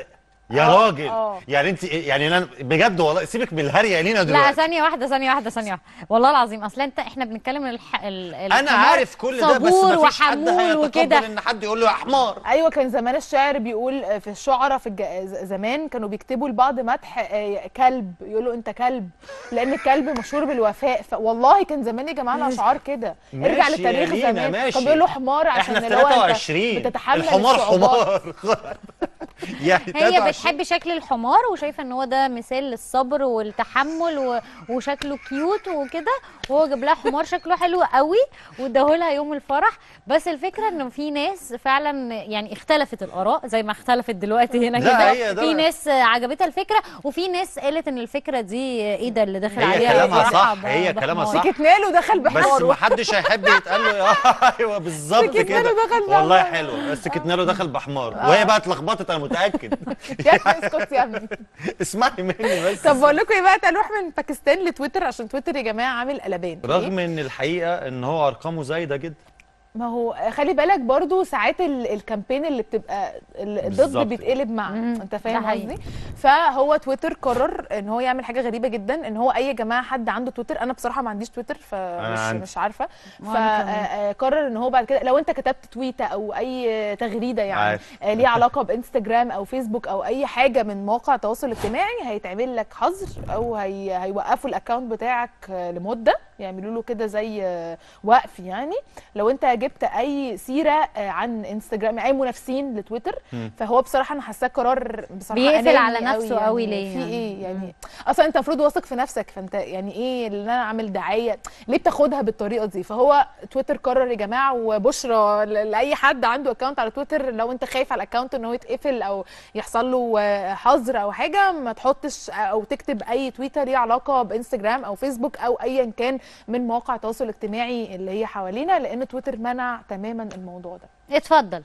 يا آه، راجل آه. يعني انت يعني انا بجد والله سيبك من الهري يا لينا لا دلوقتي ثانية واحدة ثانية واحدة ثانية واحدة والله العظيم اصل انت احنا بنتكلم الح... ال... انا الحمار عارف كل ده بس صبور ما فيش حد وحمول هيتقبل وكده ان حد يقول له يا حمار ايوه كان زمان الشاعر بيقول في الشعراء في الج... ز- زمان كانوا بيكتبوا لبعض مدح آه، كلب يقولوا انت كلب لان الكلب مشهور بالوفاء ف... والله كان زمان يا جماعه الاشعار كده ارجع ماشي يا للتاريخ لينا، زمان ماشي. كان بيقولوا حمار عشان احنا في اللي هو انت 23 بتتحمل الحمار الصعوبات. حمار يعني هي 23. بتحب شكل الحمار وشايفه ان هو ده مثال للصبر والتحمل و... وشكله كيوت وكده وهو جاب لها حمار شكله حلو قوي واداهولها يوم الفرح بس الفكره ان في ناس فعلا يعني اختلفت الاراء زي ما اختلفت دلوقتي هنا لا، كده هي ده في بقى. ناس عجبتها الفكره وفي ناس قالت ان الفكره دي ايه ده اللي داخل هي عليها كلامها فرحة صح، ب- هي كلامها بحمار. صح. سكتنا له دخل بس بحماره ما حدش هيحب يتقال له يا ايوه بالظبط سكتنا كده له دخل والله بحمار. حلو بس سكتنا له دخل بحمار وهي بقى اتلخبطت انا متاكد يا ابني اسكت يا ابني اسمعي مني بس طب بقول لكم ايه بقى تعالوا نروح من باكستان لتويتر عشان تويتر يا جماعه عامل قلبان رغم ان الحقيقه ان هو ارقامه زايده جدا ما هو خلي بالك برضو ساعات ال- الكامبين اللي بتبقى ال- الضد بالظبط. بيتقلب مع انت ده فاهم حقيقي. قصدي فهو تويتر قرر ان هو يعمل حاجه غريبه جدا ان هو اي جماعه حد عنده تويتر انا بصراحه ما عنديش تويتر فمش عندي. مش عارفه وأنا كمان. فقرر ان هو بعد كده لو انت كتبت تويته او اي تغريده يعني عارف. آه، ليه علاقه بانستجرام او فيسبوك او اي حاجه من مواقع التواصل الاجتماعي هيتعمل لك حظر او هي هيوقفوا الاكونت بتاعك آه، لمده يعملوا له كده زي آه، وقف يعني لو انت جبت اي سيره آه، عن انستجرام اي منافسين لتويتر فهو بصراحه انا حاساه قرار بصراحه بيقفل أناني على نفسه قوي يعني ليه في يعني؟ ايه يعني اصلا انت المفروض واثق في نفسك فانت يعني ايه اللي انا عامل دعايه ليه بتاخدها بالطريقه دي فهو تويتر قرر يا جماعه وبشرى ل- لاي حد عنده اكونت على تويتر لو انت خايف على الاكونت ان هو يتقفل او يحصل له آه، حظر او حاجه ما تحطش او تكتب اي تويتر ليه علاقه بانستجرام او فيسبوك او ايا كان من مواقع التواصل الاجتماعي اللي هي حوالينا لان تويتر منع تماما الموضوع ده اتفضل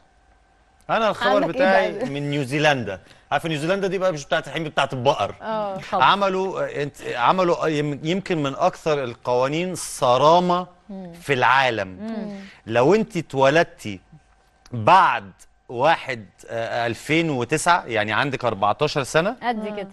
انا الخبر عندك إيه بتاعي بقى؟ من نيوزيلندا عارف نيوزيلندا دي بقى مش بتاعت الحين بتاعت البقر اه عملوا آه، انت عملوا آه، يم- يمكن من اكثر القوانين صرامه في العالم لو انت اتولدتي بعد واحد آه، 2009 يعني عندك 14 سنه قد كده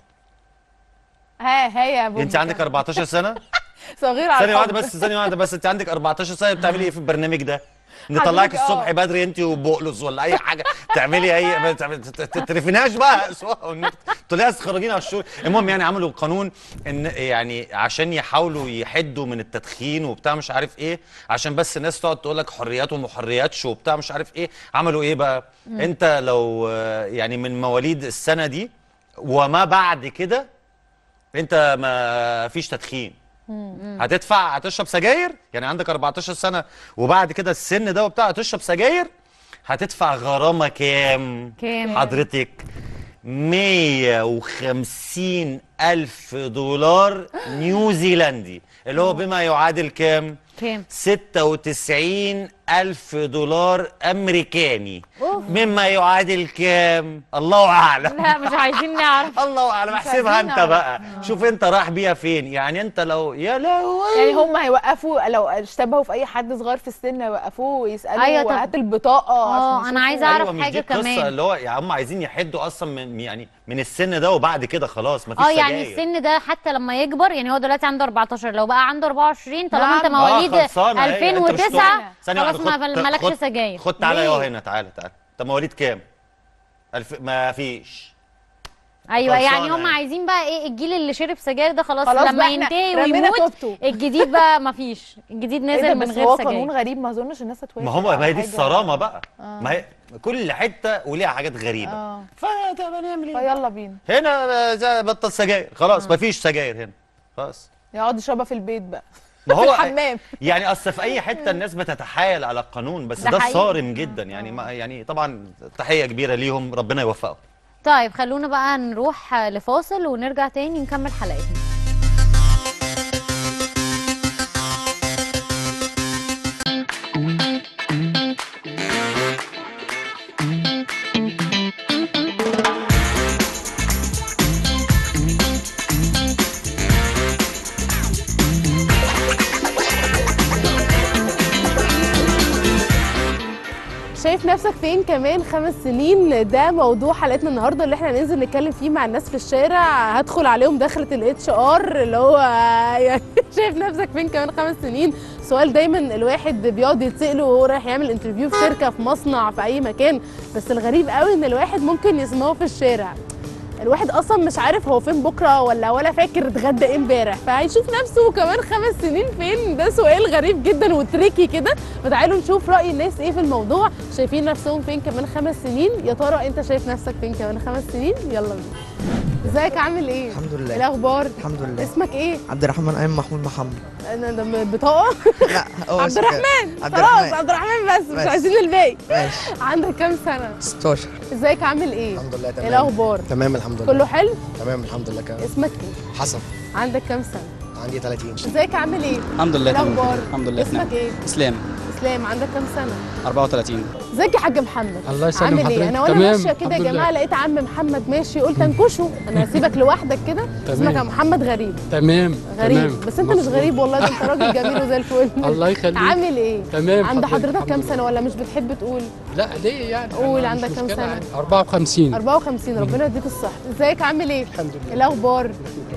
ها ها يا بوبي انت عندك 14 سنه صغير على ثانيه واحده الحب. بس ثانيه واحده بس انت عندك 14 سنه بتعملي ايه في البرنامج ده نطلعك حضرتك الصبح اه. بدري انت وبقلص ولا اي حاجه تعملي اي ما تعمل- ت- ت- تليفونهاش بقى تقولي عايز تخرجينا على الشغل المهم يعني عملوا قانون ان يعني عشان يحاولوا يحدوا من التدخين وبتاع مش عارف ايه عشان بس الناس تقعد تقول لك حريات ومحرياتش وبتاع مش عارف ايه عملوا ايه بقى انت لو آه، يعني من مواليد السنه دي وما بعد كده انت ما فيش تدخين هتدفع هتشرب سجاير يعني عندك 14 سنه وبعد كده السن ده وبتاع هتشرب سجاير هتدفع غرامه كام كام؟ حضرتك 150 ألف دولار نيوزيلندي اللي هو بما يعادل كام؟ كام 96 ألف دولار أمريكاني أوف. مما يعادل كام؟ الله أعلم لا مش عايزين نعرف الله اعلم احسبها عايزين انت نعرف. بقى شوف انت رايح بيها فين يعني انت لو يا لهوي يعني هم هيوقفوا لو اشتبهوا في اي حد صغير في السن يوقفوه ويسالوا أيوة طب- هات البطاقه اه عشان انا عايزه يشوفوا. اعرف أيوة، مش حاجه دي القصة كمان اللي هو يعني هم عايزين يحدوا اصلا من يعني من السن ده وبعد كده خلاص مفيش اه يعني سجاير. السن ده حتى لما يكبر يعني هو دلوقتي عنده 14 لو بقى عنده 24 طالما نعم. انت آه، مواليد خلصانة هي. أنت مش 2009 تقول- ثانية خلاص واحدة، ما خد- مالكش خد- سجاير خد تعالى ليه؟ يا هنا تعالى تعالى انت مواليد كام؟ الف... ما فيش ايوه خلصانة يعني هم يعني. عايزين بقى ايه الجيل اللي شرب سجاير ده خلاص, خلاص لما بقى احنا ينتهي رمينا ويموت توبته. الجديد بقى ما فيش الجديد ايه نازل ده من بس غير هو سجاير قانون غريب ما اظنش الناس هتوافق ما هو ما هي على دي حاجة. الصرامه بقى ما هي كل حته وليها حاجات غريبه اه فطب هنعمل ايه؟ فيلا بينا هنا زي بطل سجاير خلاص مفيش سجاير هنا خلاص يقعد يشربها في البيت بقى ما في هو الحمام يعني اصل في اي حته الناس بتتحايل على القانون بس ده ده, حقيقي. صارم جدا يعني ما يعني طبعا تحيه كبيره ليهم ربنا يوفقهم طيب خلونا بقى نروح لفاصل ونرجع تاني نكمل حلقتنا شايف نفسك نفسك فين كمان خمس سنين ده موضوع حلقتنا النهارده اللي احنا هننزل نتكلم فيه مع الناس في الشارع هدخل عليهم دخلة الاتش ار اللي هو يعني شايف نفسك فين كمان خمس سنين سؤال دايما الواحد بيقعد يتسأله وهو رايح يعمل انترفيو في شركه في مصنع في اي مكان بس الغريب قوي ان الواحد ممكن يسمعه في الشارع الواحد اصلا مش عارف هو فين بكره ولا ولا فاكر اتغدى ايه امبارح فهيشوف نفسه كمان خمس سنين فين ده سؤال غريب جدا وتريكي كده فتعالوا نشوف راي الناس ايه في الموضوع شايفين نفسهم فين كمان خمس سنين يا ترى انت شايف نفسك فين كمان خمس سنين يلا بينا ازيك عامل ايه الحمد لله. ايه الاخبار الحمد لله اسمك ايه عبد الرحمن ايمن محمود محمد انا ده من البطاقه لا هو عبد اسمه كده. الرحمن عبد خلاص الرحمن عبد الرحمن بس مش بس. عايزين الباقي ماشي عندك كام سنه 16 ازيك عامل ايه الحمد لله ايه تمام الاخبار تمام الحمد لله كله حلو تمام الحمد لله كمان اسمك ايه حسن عندك كام سنه عندي 30 ازيك عامل ايه الحمد لله إيه تمام الاخبار الحمد لله اسمك تمام ايه اسلام اسلام عندك كام سنه 34 ازيك يا حاج محمد الله يسلم عامل ايه حضرتك. انا وانا تمام، ماشيه كده يا الحمد جماعه لله. لقيت عم محمد ماشي قلت انكشه انا هسيبك لوحدك كده اسمك يا محمد غريب تمام غريب تمام. بس انت مش مظبوط. غريب والله ده انت راجل جميل وزي الفل الله يخليك. عامل ايه تمام عند حضرتك، حضرتك الحمد كام لله. سنه ولا مش بتحب تقول لا ليه يعني قول أنا مش عندك كام مشكلة سنه عادي. 54 54 ربنا يديك الصحه ازيك عامل ايه الحمد لله ايه الاخبار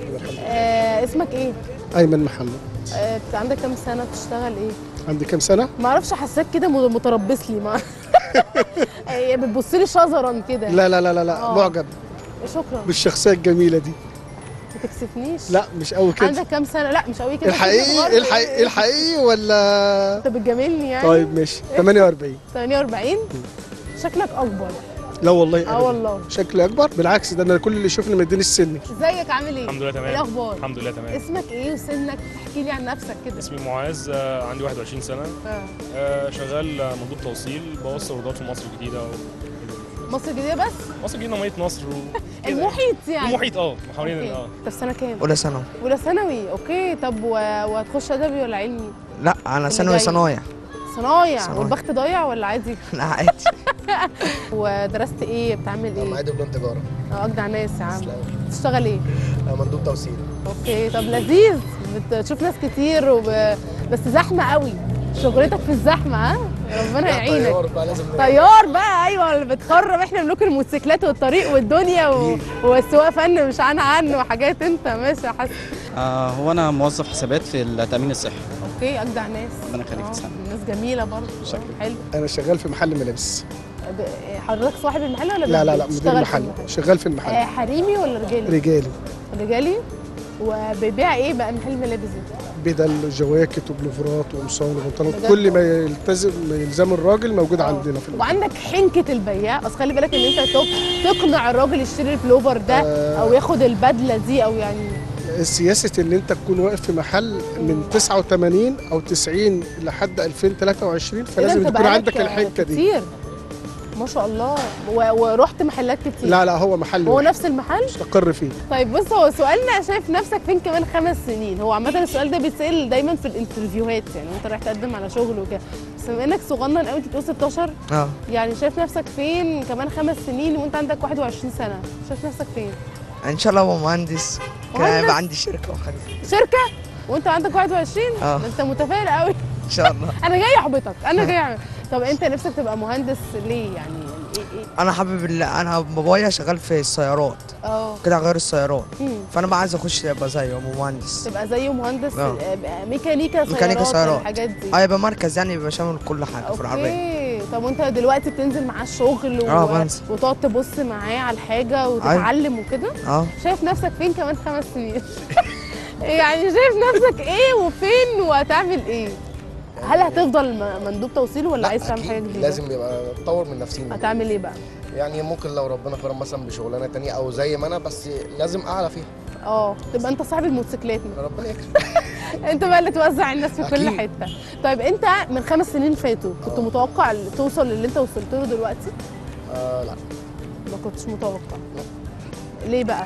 آه اسمك ايه ايمن محمد آه بت- عندك كام سنه بتشتغل ايه عندي كام سنه ما اعرفش حاساك كده م- متربص لي ما آه، بتبص لي شظرا كده لا لا لا لا, لا. آه. معجب شكرا بالشخصيه الجميله دي ما تكسفنيش لا مش قوي كده عندك كام سنه لا مش قوي كده الحقيقي الحقيقي الحقيقي ولا انت بتجاملني يعني طيب ماشي 48 48 شكلك اكبر لا والله اه أبداً. والله شكلي اكبر بالعكس ده انا كل اللي يشوفني مديني السني ازيك عامل ايه الحمد لله تمام ايه الاخبار الحمد لله تمام اسمك ايه وسنك احكي لي عن نفسك كده اسمي معاذ آه، عندي 21 سنه آه. آه، شغال آه، مندوب توصيل بوصل اوردرات في مصر الجديده و... مصر الجديده بس مصر الجديده ميه نصر و... كده المحيط يعني المحيط اه حوالين أوكي. اه انت في سنه كام اولى ثانوي اولى ثانوي اوكي طب و... وهتخش ادبي ولا علمي لا انا اللي ثانوي جاي. صنايع صنايع صنايع. والبخت ضايع ولا عادي لا عادي ودرست ايه بتعمل ايه معايا دبلوم تجاره اه اجدع ناس يا عم بتشتغل ايه آه، مندوب توصيل اوكي طب لذيذ بتشوف ناس كتير وب... بس زحمه قوي شغلتك في الزحمه ها ربنا لا، يعينك طيار بقى لازم نركب. طيار بقى ايوه اللي بتخرب احنا ملوك الموتوسيكلات والطريق والدنيا و... والسواقه فن مش عن عن وحاجات انت ماشي يا حسن آه هو انا موظف حسابات في التامين الصحي اوكي اجدع ناس ربنا يخليك آه، تسلم ناس جميله برضه آه، حلو انا شغال في محل ملابس ب- حضرتك صاحب المحل ولا لا لا لا بتشتغل مدير في محل شغال في آه المحل حريمي ولا رجالي رجالي رجالي وبيبيع ايه بقى محل ملابس ده بدل جواكت وبلوفرات وقمصان وبنطلون بجد كل ما يلتزم ما يلزم الراجل موجود عندنا في المحل وعندك حنكه البياع اصل خلي بالك ان انت تق- تقنع الراجل يشتري البلوفر ده او ياخد البدله دي او يعني سياسة ان انت تكون واقف في محل من 89 او 90 لحد 2023 إيه ده فلازم أنت تكون بقالك عندك الحنكة دي كتير ما شاء الله و... ورحت محلات كتير لا لا هو محل هو واحد. نفس المحل مستقر فيه طيب بص هو سؤالنا شايف نفسك فين كمان خمس سنين هو عامة السؤال ده بيتسأل دايما في الانترفيوهات يعني انت رايح تقدم على شغل وكده بس بما انك صغنن قوي انت بتقول 16 اه يعني شايف نفسك فين كمان خمس سنين وانت عندك 21 سنة شايف نفسك فين ان شاء الله ابقى مهندس كان مهندس؟ هيبقى عندي شركه وخليفه شركة وانت عندك 21 آه. ده انت متفائل قوي ان شاء الله انا جاي احبطك انا جاي أعمل. طب انت نفسك تبقى مهندس ليه يعني ايه ايه انا حابب ال- انا بابايا شغال في السيارات اه كده غير السيارات مم. فانا بقى عايز اخش ابقى زيه ابقى مهندس تبقى زي مهندس آه. آه، ميكانيكا سيارات ميكانيكا سيارات الحاجات دي اه يبقى مركز يعني بيبقى شامل كل حاجه في العربيه اوكي طب وانت دلوقتي بتنزل معاه الشغل و... اه، بنزل. وتقعد تبص معاه على الحاجه وتتعلم وكده اه شايف نفسك فين كمان خمس سنين يعني شايف نفسك ايه وفين وهتعمل ايه هل هتفضل م- مندوب توصيل ولا عايز تعمل حاجه جديده لازم يبقى نطور من نفسنا هتعمل ايه بقى يعني ممكن لو ربنا كرم مثلا بشغلانه تانية او زي ما انا بس لازم اعلى فيها اه تبقى انت صاحب الموتوسيكلات ربنا يكرم انت بقى اللي توزع الناس في كل أكيد. حته طيب انت من خمس سنين فاتوا كنت متوقع توصل للي انت وصلت له دلوقتي آه لا ما كنتش متوقع ليه بقى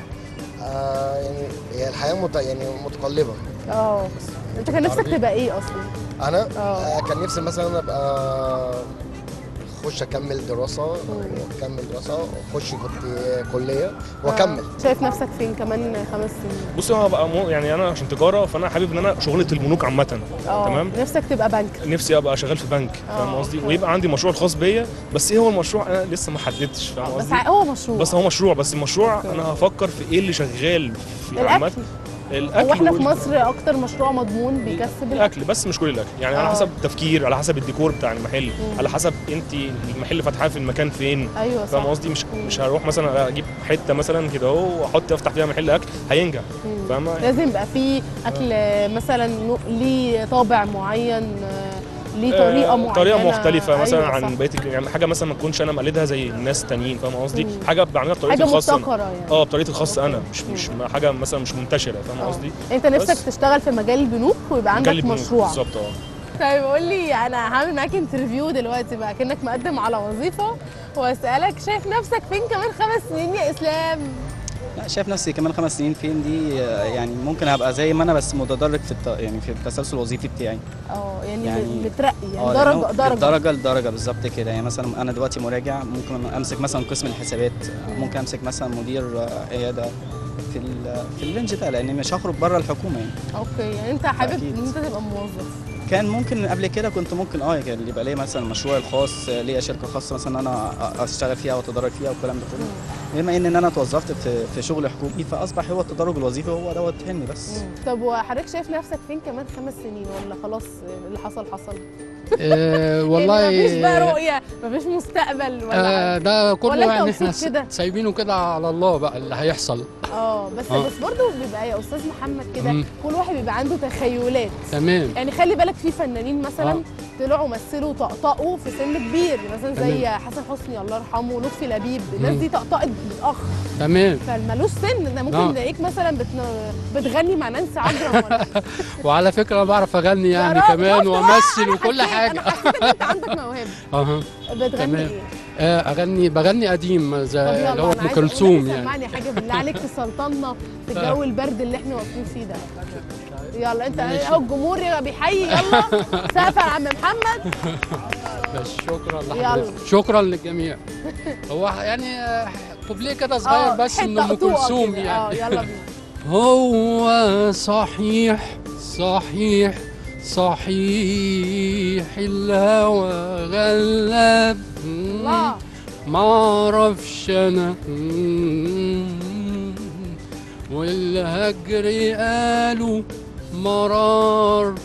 آه يعني هي الحياه مت... يعني متقلبه اه انت كان نفسك عربي. تبقى ايه اصلا انا آه. آه كان نفسي مثلا ابقى اخش اكمل دراسه واكمل دراسه واخش كنت كليه واكمل شايف نفسك فين كمان خمس سنين بصي انا بقى مو يعني انا عشان تجاره فانا حابب ان انا شغله المنوك عامه اه تمام نفسك تبقى بنك نفسي ابقى شغال في بنك فاهم آه، قصدي أوكي. ويبقى عندي مشروع خاص بيا بس ايه هو المشروع انا لسه ما حددتش فاهم بس قصدي ع- هو مشروع بس هو مشروع بس المشروع أوكي. انا هفكر في ايه اللي شغال في الأكل. عامة الاكل هو احنا في وال- مصر اكتر مشروع مضمون بيكسب الاكل الاكل بس مش كل الاكل يعني على آه. حسب التفكير على حسب الديكور بتاع المحل مم. على حسب انت المحل فاتحاه في المكان فين ايوه فاهم صح قصدي مش مش هروح مثلا اجيب حته مثلا كده اهو واحط افتح فيها محل اكل هينجح مم. فاهمه لازم يبقى فيه اكل مثلا نوع- ليه طابع معين آه، ليه آه، طريقه معينه طريقه مختلفه مثلا أيوة صح. عن بقيه الج- يعني حاجه مثلا ما تكونش انا مقلدها زي الناس التانيين فاهم قصدي مم. حاجه بعملها بطريقتي حاجه الخاصه مبتكره يعني اه بطريقتي الخاصه انا مش مش ما- حاجه مثلا مش منتشره فاهم قصدي انت نفسك بس تشتغل في مجال البنوك ويبقى عندك مجال البنوك مشروع بالظبط اه طيب قول لي انا هعمل معاك انترفيو دلوقتي بقى كانك مقدم على وظيفه واسالك شايف نفسك فين كمان خمس سنين يا اسلام لا شايف نفسي كمان خمس سنين فين دي آه، يعني ممكن هبقى زي ما انا بس متدرج في الت... يعني في التسلسل الوظيفي بتاعي اه يعني, يعني- مترقي يعني آه، درجه لأنه درجه درجه لدرجه بالظبط كده يعني مثلا انا دلوقتي مراجع ممكن امسك مثلا قسم الحسابات ممكن امسك مثلا مدير آه، عياده في ال... في الرينج ده لان مش هخرج بره الحكومه يعني اوكي يعني انت حابب أكيد. ان انت تبقى موظف كان ممكن قبل كده كنت ممكن اه كان يبقى ليا مثلا مشروعي الخاص آه، ليا شركه خاصه مثلا انا أ- اشتغل فيها واتدرج فيها والكلام ده كله بما ان انا اتوظفت في في شغل حكومي فاصبح هو التدرج الوظيفي هو دوت حلمي بس طب وحضرتك شايف نفسك فين كمان خمس سنين ولا خلاص اللي حصل حصل آه، والله يعني مفيش بقى رؤيه مفيش مستقبل ولا آه ده كله ولا أنت يعني احنا مبسوط كده؟ س- سايبينه كده على الله بقى اللي هيحصل اه بس آه. بس برضه بيبقى يا استاذ محمد كده مم. كل واحد بيبقى عنده تخيلات تمام يعني خلي بالك في فنانين مثلا آه. طلعوا مثلوا طقطقوا في سن كبير مثلا زي تمام. حسن حسني الله يرحمه لطفي لبيب الناس مم. دي طقطقت متاخر تمام فمالوش سن ده ممكن آه. نلاقيك مثلا بتن... بتغني مع نانسي عجرم ولا وعلى فكره انا بعرف اغني يعني راجل، كمان شفت بقى؟ وامثل أنا وكل حسيت- حاجه انا حسيت ان انت عندك موهبه اها بتغني تمام. ايه؟ آه اغني بغني قديم زي طب يلا اللي هو أنا ام عايزة- كلثوم والنبي يعني سمعني حاجه بالله عليك تسلطنا في الجو البرد اللي احنا واقفين فيه ده يلا انت ماشي. اهو الجمهور بيحيي يلا سقف يا عم محمد بس شكرا يلا. لحضرتك شكرا للجميع هو يعني آه، كوبليه كده صغير آه، بس من حتة ام قطوعة كلثوم كده. يعني اه يلا بينا هو صحيح صحيح صحيح الهوى غلب الله ما اعرفش انا والهجر قالوا مرار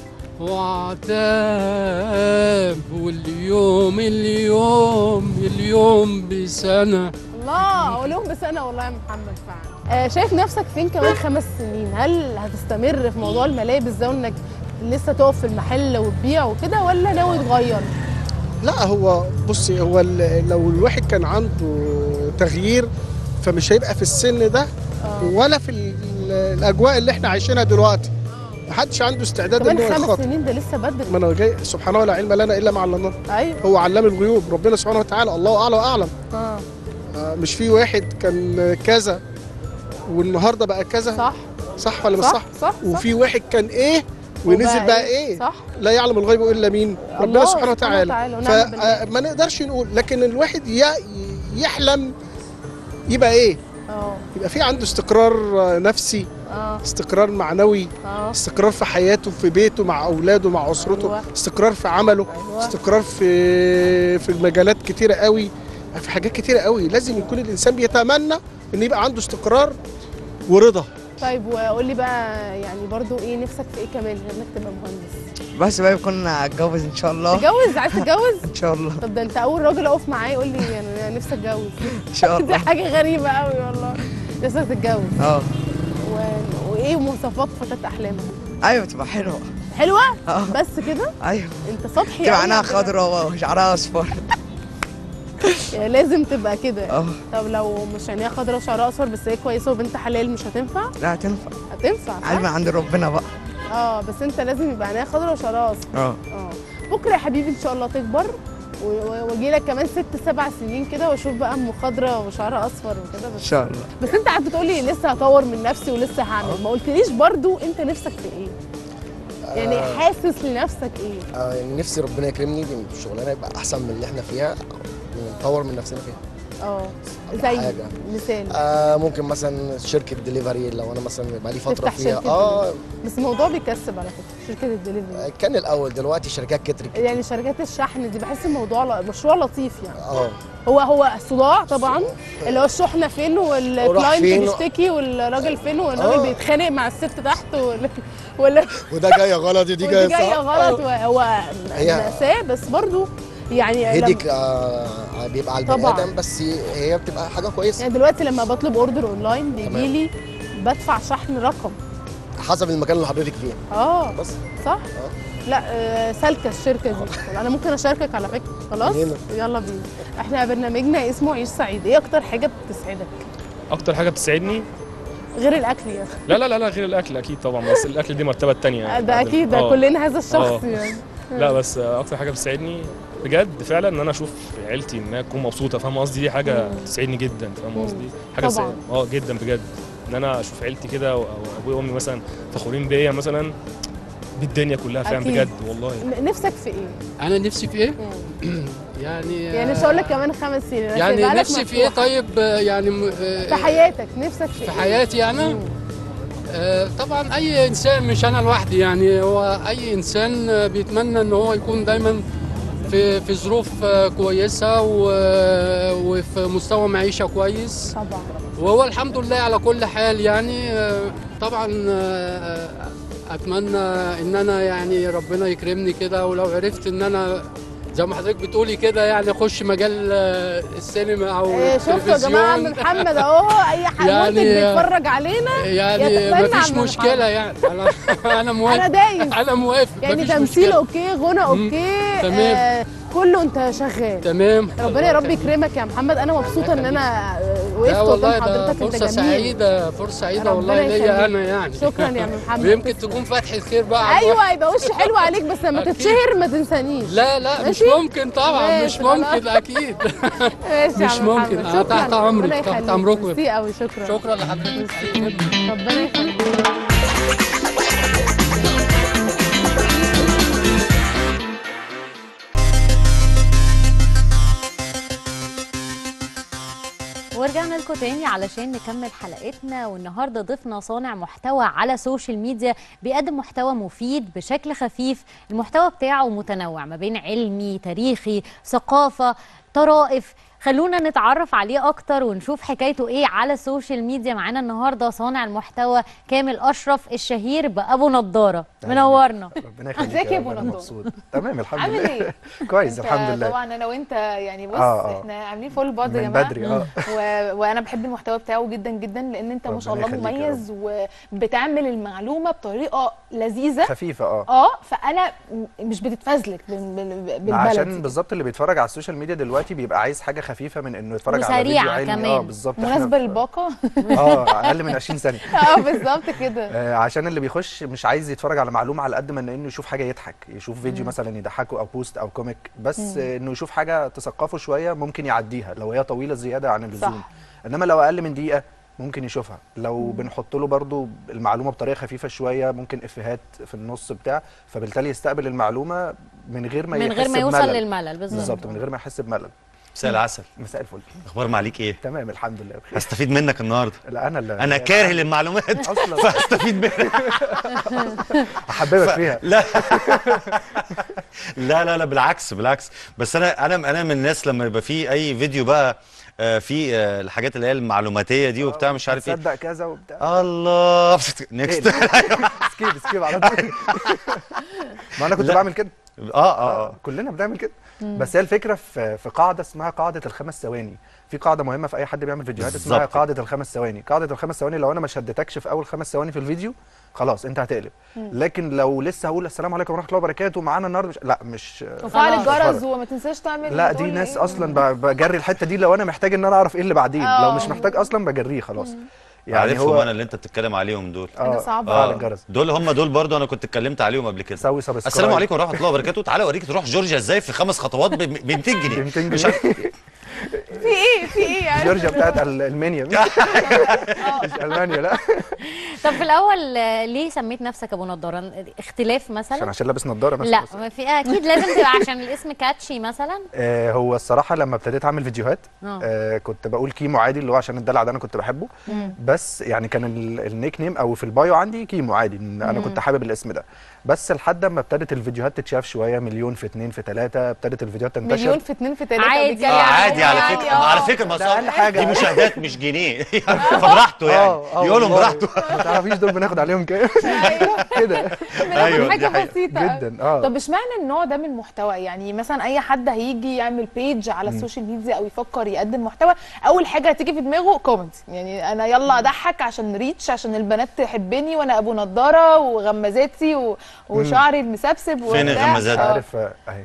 وعتاب واليوم اليوم اليوم بسنه الله اقولهم بسنه والله يا محمد فعلا آه شايف نفسك فين كمان خمس سنين هل هتستمر في موضوع الملابس ده وانك لسه تقف في المحل وتبيع وكده ولا ناوي تغير لا هو بصي هو ال- لو الواحد كان عنده تغيير فمش هيبقى في السن ده ولا في ال- الاجواء اللي احنا عايشينها دلوقتي محدش عنده استعداد ان هو كمان خمس يخاطر سنين ده لسه بدري ما انا جاي سبحانه ولا علم لنا الا ما علمنا ايوه هو علام الغيوب ربنا سبحانه وتعالى الله اعلى واعلم اه آه، مش في واحد كان كذا والنهارده بقى كذا صح صح ولا مش صح، صح صح، وفي واحد كان ايه ونزل وبقى بقى إيه؟ ايه صح. لا يعلم الغيب الا مين الله ربنا سبحانه سبحانه وتعالى وتعالى، ونعم بالله. فما نقدرش نقول لكن الواحد ي- يحلم يبقى ايه اه يبقى في عنده استقرار آه، نفسي اه استقرار معنوي اه استقرار في حياته في بيته مع اولاده مع اسرته أيوة. استقرار في عمله أيوة. استقرار في في مجالات كتيره قوي في حاجات كتيره قوي لازم يكون الانسان بيتمنى ان يبقى عنده استقرار ورضا طيب وقول لي بقى يعني برضو ايه نفسك في ايه كمان غير انك تبقى مهندس بس بقى يكون اتجوز ان شاء الله تتجوز عايز تتجوز ان شاء الله طب ده انت اول راجل اقف معاه يقول لي يعني انا نفسي اتجوز ان شاء دي الله حاجه غريبه قوي والله نفسك تتجوز اه و... وايه مواصفات فتاه احلامك ايوه تبقى حلوه حلوه اه بس كده ايوه انت سطحي تبقى قوي عينها على فكرة. خضراء وشعرها اصفر يعني لازم تبقى كده اه طب لو مش عينيها خضرا وشعرها اصفر بس هي كويسه وبنت حلال مش هتنفع لا هتنفع هتنفع صح؟ علم عند ربنا بقى اه بس انت لازم يبقى عينيها خضرا وشعرها اصفر اه اه بكره يا حبيبي ان شاء الله تكبر واجي لك كمان ست سبع سنين كده واشوف بقى ام خضرا وشعرها اصفر وكده ان بس شاء الله بس انت قعدت تقول لي لسه هطور من نفسي ولسه هعمل ما قلتليش برضو انت نفسك في ايه يعني آه. حاسس لنفسك ايه آه يعني نفسي ربنا يكرمني بالشغلانه يبقى احسن من اللي احنا فيها ونطور من نفسنا فيها اه أبقى زي حاجة. مثال آه ممكن مثلا شركه دليفري لو انا مثلا بقى لي فتره تفتح فيها شركة اه دليفري. بس الموضوع بيكسب على فكره شركه الدليفري كان الاول دلوقتي شركات كترت يعني شركات الشحن دي بحس الموضوع ل- مشروع لطيف يعني اه هو هو صداع طبعا اللي هو الشحنه فين وراح والكلاينت فين؟ بيشتكي والراجل فين والراجل آه. بيتخانق مع الست تحت ولا ولا وده جايه غلط ودي ودي جايه جايه صح غلط آه. هو هي- مأساة بس برضو يعني هيدك لما- آه بيبقى على البني طبعاً. ادم بس هي بتبقى حاجه كويسه يعني دلوقتي لما بطلب اوردر اونلاين بيجي لي بدفع شحن رقم حسب المكان اللي حضرتك فيه اه بس صح لا آه، سالكه الشركه دي انا ممكن اشاركك على فكره خلاص يلا. يلا بينا احنا برنامجنا اسمه عيش سعيد ايه اكتر حاجه بتسعدك اكتر حاجه بتسعدني غير الاكل يا اخي لا لا لا لا غير الاكل اكيد طبعا بس الاكل دي مرتبه الثانيه يعني ده بعد ال- اكيد ده آه. كلنا هذا الشخص آه. يعني لا بس اكتر حاجه بتسعدني بجد فعلا ان انا اشوف عيلتي انها تكون مبسوطه فاهم قصدي دي حاجه مم. تسعدني جدا فاهم مم. قصدي حاجه طبعاً. سعيدة. اه جدا بجد ان انا اشوف عيلتي كده و- او ابويا وامي مثلا فخورين بيا مثلا دي الدنيا كلها فاهم أكيد. بجد والله م- نفسك في ايه؟ انا نفسي في ايه؟ يعني يعني مش هقول لك كمان خمس سنين أنا يعني سايبها لك نفسي في ايه مفتوحة. طيب آه، يعني م- آه، في حياتك نفسك في, في ايه؟ حياتي انا آه، طبعا اي انسان مش انا لوحدي يعني هو اي انسان آه، بيتمنى ان هو يكون دايما في في ظروف آه، كويسه و- وفي مستوى معيشه كويس طبعا وهو الحمد لله على كل حال يعني آه، طبعا آه، اتمنى ان انا يعني ربنا يكرمني كده ولو عرفت ان انا زي ما حضرتك بتقولي كده يعني اخش مجال آه، السينما او إيه شفتوا يا جماعه عم التلفزيون محمد اهو اي حد يعني- منتج بيتفرج علينا يعني يتمنى مفيش عم مشكله محمد. يعني انا انا موافق انا دايس انا موافق يعني مفيش تمثيل مشكلة. اوكي غنى اوكي تمام. آه كله انت شغال تمام ربنا يا رب يكرمك يا محمد انا مبسوطه ان انا آه، وقفت لا والله قدام ده حضرتك انت فرصة جميل سعيدة فرصة سعيدة ربنا والله ليا يخليك. أنا يعني شكرا يا عم محمد ويمكن تكون فتحة خير بقى على ايوه الواحد. يبقى وش حلو عليك بس لما أكيد. تتشهر ما تنسانيش لا لا مش ماشي؟ ممكن طبعا ماشي، مش ممكن خلاص. أكيد ماشي يا مش عم ممكن محمد. أنا شكراً. تحت أمرك ربنا تحت يخليك. أمركم ميرسي قوي شكرا شكرا لحضرتك ربنا يخليك ورجعنا لكم تاني علشان نكمل حلقتنا والنهارده ضيفنا صانع محتوى على سوشيال ميديا بيقدم محتوى مفيد بشكل خفيف المحتوى بتاعه متنوع ما بين علمي تاريخي ثقافة طرائف خلونا نتعرف عليه اكتر ونشوف حكايته ايه على السوشيال ميديا معانا النهارده صانع المحتوى كامل اشرف الشهير بابو نضاره منورنا ربنا يخليك ازيك يا ابو أنا نضارة؟ مبسوط تمام الحمد عامل لله ايه؟ كويس أنت الحمد لله طبعا انا وانت يعني بص آه، آه. احنا عاملين فول بعض يا من جماعه بدري، آه. و... وانا بحب المحتوى بتاعه جدا جدا لان انت ما شاء ربنا الله يخليك يا مميز وبتعمل المعلومه بطريقه لذيذه خفيفه اه اه فانا م- مش بتتفزلك بال... بال... عشان بالبلد بالظبط اللي بيتفرج على السوشيال ميديا دلوقتي بيبقى عايز حاجه خفيفه من انه يتفرج على فيديو وسريعة علمي اه كمان. بالظبط إحنا مناسبه في- للباقه اه اقل من 20 ثانيه اه بالظبط كده آه، عشان اللي بيخش مش عايز يتفرج على معلومه على قد ما انه يشوف حاجه يضحك يشوف فيديو مم. مثلا يضحكه او بوست او كوميك بس مم. آه، انه يشوف حاجه تثقفه شويه ممكن يعديها لو هي طويله زياده عن اللزوم صح. انما لو اقل من دقيقه ممكن يشوفها لو مم. بنحط له برضو المعلومه بطريقه خفيفه شويه ممكن افيهات في النص بتاع فبالتالي يستقبل المعلومه من غير ما من يحس غير ما يوصل بملل. للملل بالظبط. بالظبط من غير ما يحس بملل مساء العسل مساء الفل اخبار معاليك ايه تمام الحمد لله بخير هستفيد منك النهارده لا انا اللي انا كاره للمعلومات اصلا فهستفيد منك احببك ف- فيها لا لا لا لا بالعكس بالعكس بس انا انا انا من الناس لما يبقى في اي فيديو بقى آه، في آه، الحاجات اللي هي المعلوماتيه دي وبتاع مش عارف ايه تصدق كذا وبتاع الله نيكست سكيب سكيب على طول ما انا كنت لا. بعمل كده اه اه اه كلنا بنعمل كده مم. بس هي الفكره في في قاعده اسمها قاعده الخمس ثواني في قاعده مهمه في اي حد بيعمل فيديوهات اسمها بالظبط. قاعده الخمس ثواني قاعده الخمس ثواني لو انا ما شدتكش في اول خمس ثواني في الفيديو خلاص انت هتقلب مم. لكن لو لسه هقول السلام عليكم ورحمه الله وبركاته معانا النهارده مش... لا مش وفعل مش الجرس هتفرج. وما تنساش تعمل لا دي تقول ناس إيه. اصلا ب- بجري الحته دي لو انا محتاج ان انا اعرف ايه اللي بعدين آه. لو مش محتاج اصلا بجريه خلاص يعني عارفهم انا اللي انت بتتكلم عليهم دول آه، صعب. آه فعل الجرس. دول هم دول برضو انا كنت اتكلمت عليهم قبل كده سوي سبسكرايب السلام عليكم ورحمه الله وبركاته تعالى اوريك تروح جورجيا ازاي في خمس خطوات ب 200 جنيه 200 مش جنيه عارف- في ايه في ايه يعني جورجيا بتاعت ال- المنيا مش المانيا لا طب في الاول آه، ليه سميت نفسك ابو نضاره اختلاف عشان مثلا عشان لابس نظاره بس لا بس. ما في اكيد لازم تبقى عشان الاسم كاتشي مثلا آه هو الصراحه لما ابتديت اعمل فيديوهات آه. آه كنت بقول كيمو عادي اللي هو عشان الدلع ده انا كنت بحبه مم. بس يعني كان ال- النيك نيم او في البايو عندي كيمو عادي إن انا مم. كنت حابب الاسم ده بس لحد ما ابتدت الفيديوهات تتشاف شويه مليون في اتنين في تلاته ابتدت الفيديوهات تنتشر مليون في اتنين في تلاته عادي. بيتكلم اه عن عادي على يعني فكره آه. على فكره ما ده صار- أقل حاجة. دي مشاهدات مش جنيه فبراحته يعني آه، آه يقولهم والله. براحته ما تعرفيش دول بناخد عليهم كام كده ايوه دي حاجه حقيقة. بسيطه أوي. جدا اه طب اشمعنى النوع ده من المحتوى يعني مثلا اي حد هيجي يعمل بيج على السوشيال ميديا او يفكر يقدم محتوى اول حاجه هتيجي في دماغه كومنت يعني انا يلا اضحك عشان ريتش عشان البنات تحبني وانا ابو نضاره وغمازاتي و... وشعري المسبسب فين وبتاع. الغمازات؟ آه. عارف آه، اهي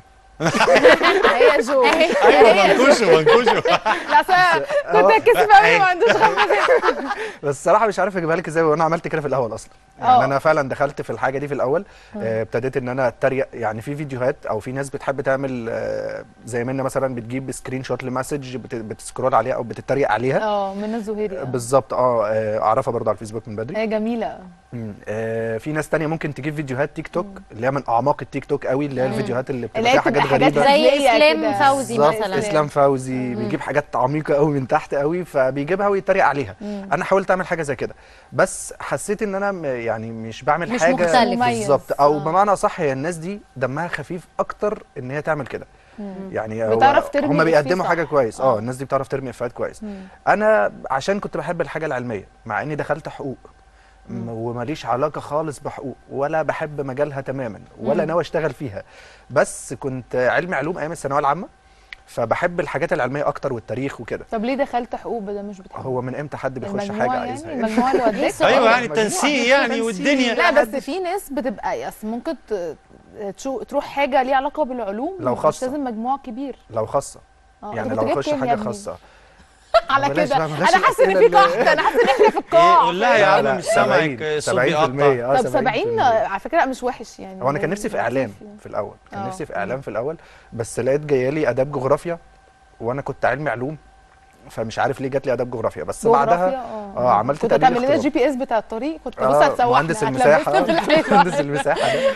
هي جو ايوه منكوشه منكوشه لا أصل أنا كنت اتكسف قوي ما عندوش غمازات بس الصراحه مش عارف اجيبها لك ازاي وانا عملت كده في الاول اصلا آه. يعني انا فعلا دخلت في الحاجه دي في الاول آه، ابتديت ان انا اتريق يعني في فيديوهات او في ناس بتحب تعمل آه، زي منا مثلا بتجيب سكرين شوت لمسج بت- بتسكرول عليها او بتتريق عليها اه من الزهيري آه. بالظبط اه آه، اعرفها برضه على الفيسبوك من بدري هي جميله مم. آه، في ناس تانية ممكن تجيب فيديوهات تيك توك اللي هي من اعماق التيك توك قوي اللي هي الفيديوهات اللي بتبقى اللي هي فيها حاجات بتبقى حاجات غريبه زي هزلية اسلام كده. فوزي بالظبط مثلا اسلام فوزي بيجيب حاجات عميقه قوي من تحت قوي فبيجيبها ويتريق عليها مم. انا حاولت اعمل حاجه زي كده بس حسيت ان انا م- يعني مش بعمل مش حاجه مختلف. بالظبط او آه. بمعنى صح هي الناس دي دمها خفيف اكتر ان هي تعمل كده يعني هو- بتعرف ترمي هم إفيه بيقدموا صح. حاجه كويس آه. اه الناس دي بتعرف ترمي افيهات كويس مم. انا عشان كنت بحب الحاجه العلميه مع اني دخلت حقوق م- وماليش علاقه خالص بحقوق ولا بحب مجالها تماما ولا مم. ناوي اشتغل فيها بس كنت علمي علوم ايام الثانويه العامه فبحب الحاجات العلميه اكتر والتاريخ وكده طب ليه دخلت حقوق بدل مش بتحب هو من امتى حد بيخش المجموع حاجه يعني عايزها المجموع اللي وداك ايوه يعني مجموعة. التنسيق يعني تنسيق. والدنيا لا بس في ناس بتبقى اصل ممكن ت- تشو- تروح حاجه ليها علاقه بالعلوم لو مش خاصة. لازم مجموع كبير لو خاصه اه يعني أنت لو كنت جايب اخش كام يا حاجه ابني؟ خاصه على بلاش كده بقى، بلاش انا حاسه ان في الأسئلة قحط انا حاسه ان احنا في القاع قول لها يا لا، عم مش سامعك 70 صوت بيقطع 70% اه طب 70 على فكره لا مش وحش يعني هو انا كان نفسي في اعلام في الاول كان آه. نفسي في اعلام في الاول بس لقيت جايه لي اداب جغرافيا وانا كنت علمي علوم فمش عارف ليه جات لي اداب جغرافيا بس بعدها اه عملت كنت تقرير هتعمل لنا اختراع. جي بي اس بتاع الطريق كنت بص آه، هتسوحنا مهندس المساحه هتلبسنا في الحيطة. مهندس المساحه ده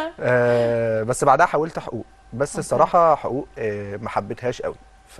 آه بس بعدها حولت حقوق بس الصراحه حقوق آه ما حبيتهاش قوي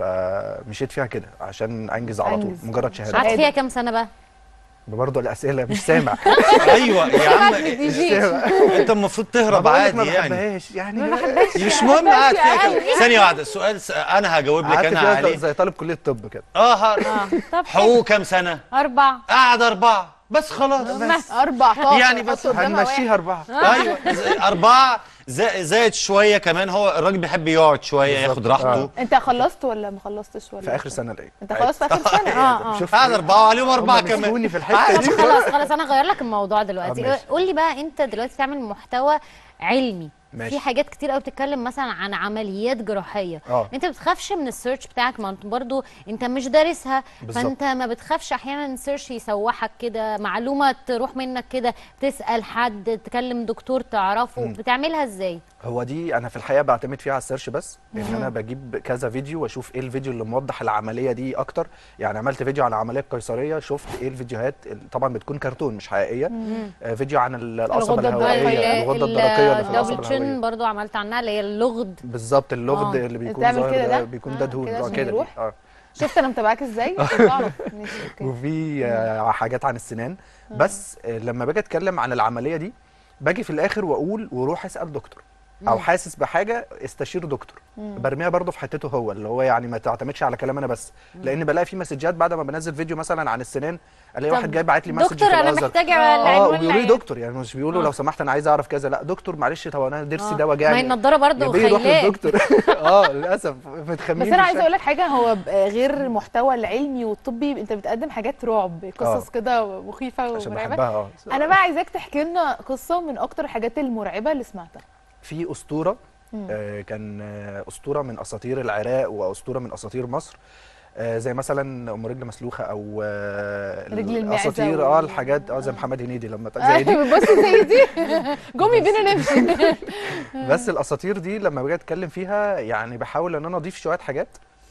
فمشيت فيها كده عشان انجز على طول أنجز. مجرد شهاده قعدت فيها كام سنه بقى برضه الاسئله مش سامع ايوه يا عم دي مش جي. سامع انت المفروض تهرب بقول لك ما عادي يعني بحبهاش يعني مش مهم قاعد فيها يعني. كده ثانيه واحده السؤال س- انا هجاوب لك قعدت انا فيها عليه زي طالب كليه طب كده اه ه- طب حقوق كام سنه اربع قعد اربعه بس خلاص بس اربع طاقة يعني بس حط قدامها واحد. هنمشيها اربعه ايوه ز- اربعه زا- زائد شويه كمان هو الراجل بيحب يقعد شويه ياخد بالظبط. راحته آه. انت خلصت ولا ما خلصتش ولا في اخر سنه الاقي انت خلاص في اخر سنه اه اه شوف قعد اربعه وعليهم اربعه هم كمان مسكوني في الحته دي طب خلاص خلاص انا هغير لك الموضوع آه، دلوقتي ماشي. قول لي بقى انت دلوقتي بتعمل محتوى علمي ماشي. في حاجات كتير قوي بتتكلم مثلا عن عمليات جراحيه اه انت بتخافش من السيرش بتاعك ما انت برضو انت مش دارسها بالظبط. فانت ما بتخافش احيانا السيرش يسوحك كده معلومه تروح منك كده تسال حد تكلم دكتور تعرفه مم. بتعملها ازاي هو دي انا في الحقيقه بعتمد فيها على السيرش بس ان انا بجيب كذا فيديو واشوف ايه الفيديو اللي موضح العمليه دي اكتر يعني عملت فيديو عن عمليه قيصريه شفت ايه الفيديوهات ال- طبعا بتكون كرتون مش حقيقيه آه، فيديو عن ال- القصبه الغدة الهوائيه الغده الدرقيه اللي في القصبه الدبل تشين الهوائيه برضو عملت عنها اللي هي اللغد بالظبط اللغد آه. اللي بيكون بتعمل ظاهر كده ده ده؟ بيكون آه، ده دهون كده اه عشان كده دي. يروح؟ اه شفت انا متابعاك ازاي عشان تعرف ماشي اوكي وفي آه، حاجات عن السنان بس آه، لما باجي اتكلم عن العمليه دي باجي في الاخر واقول وروح اسال دكتور او حاسس بحاجه استشير دكتور برميها برضه في حتته هو اللي هو يعني ما تعتمدش على كلام انا بس لان بلاقي في مسجات بعد ما بنزل فيديو مثلا عن السنان الاقي طب واحد جاي باعت لي مسج دكتور في انا الازهر محتاجه اه العنوان وبيقولوا لي العيان. دكتور يعني مش بيقولوا آه. لو سمحت انا عايز اعرف كذا لا دكتور معلش طب انا ضرسي آه. ده ما وجعني هي النضاره برضو يا بيه روح خيلاه للدكتور اه للاسف متخمين بس انا عايزه بالشكل. اقول لك حاجه هو ب- غير المحتوى العلمي والطبي انت بتقدم حاجات رعب قصص آه. كده مخيفه عشان ومرعبه بحبها اه انا بقى عايزاك تحكي لنا قصه من اكتر الحاجات المرعبه اللي سمعتها في اسطوره مم. آه كان آه اسطوره من اساطير العراق واسطوره من اساطير مصر آه زي مثلا ام رجل مسلوخه او آه رجل المعزة الاساطير و- اه الحاجات اه زي محمد هنيدي لما ت- زي دي بص زي دي جمي بينا نمشي بس الاساطير دي لما باجي اتكلم فيها يعني بحاول ان انا اضيف شويه حاجات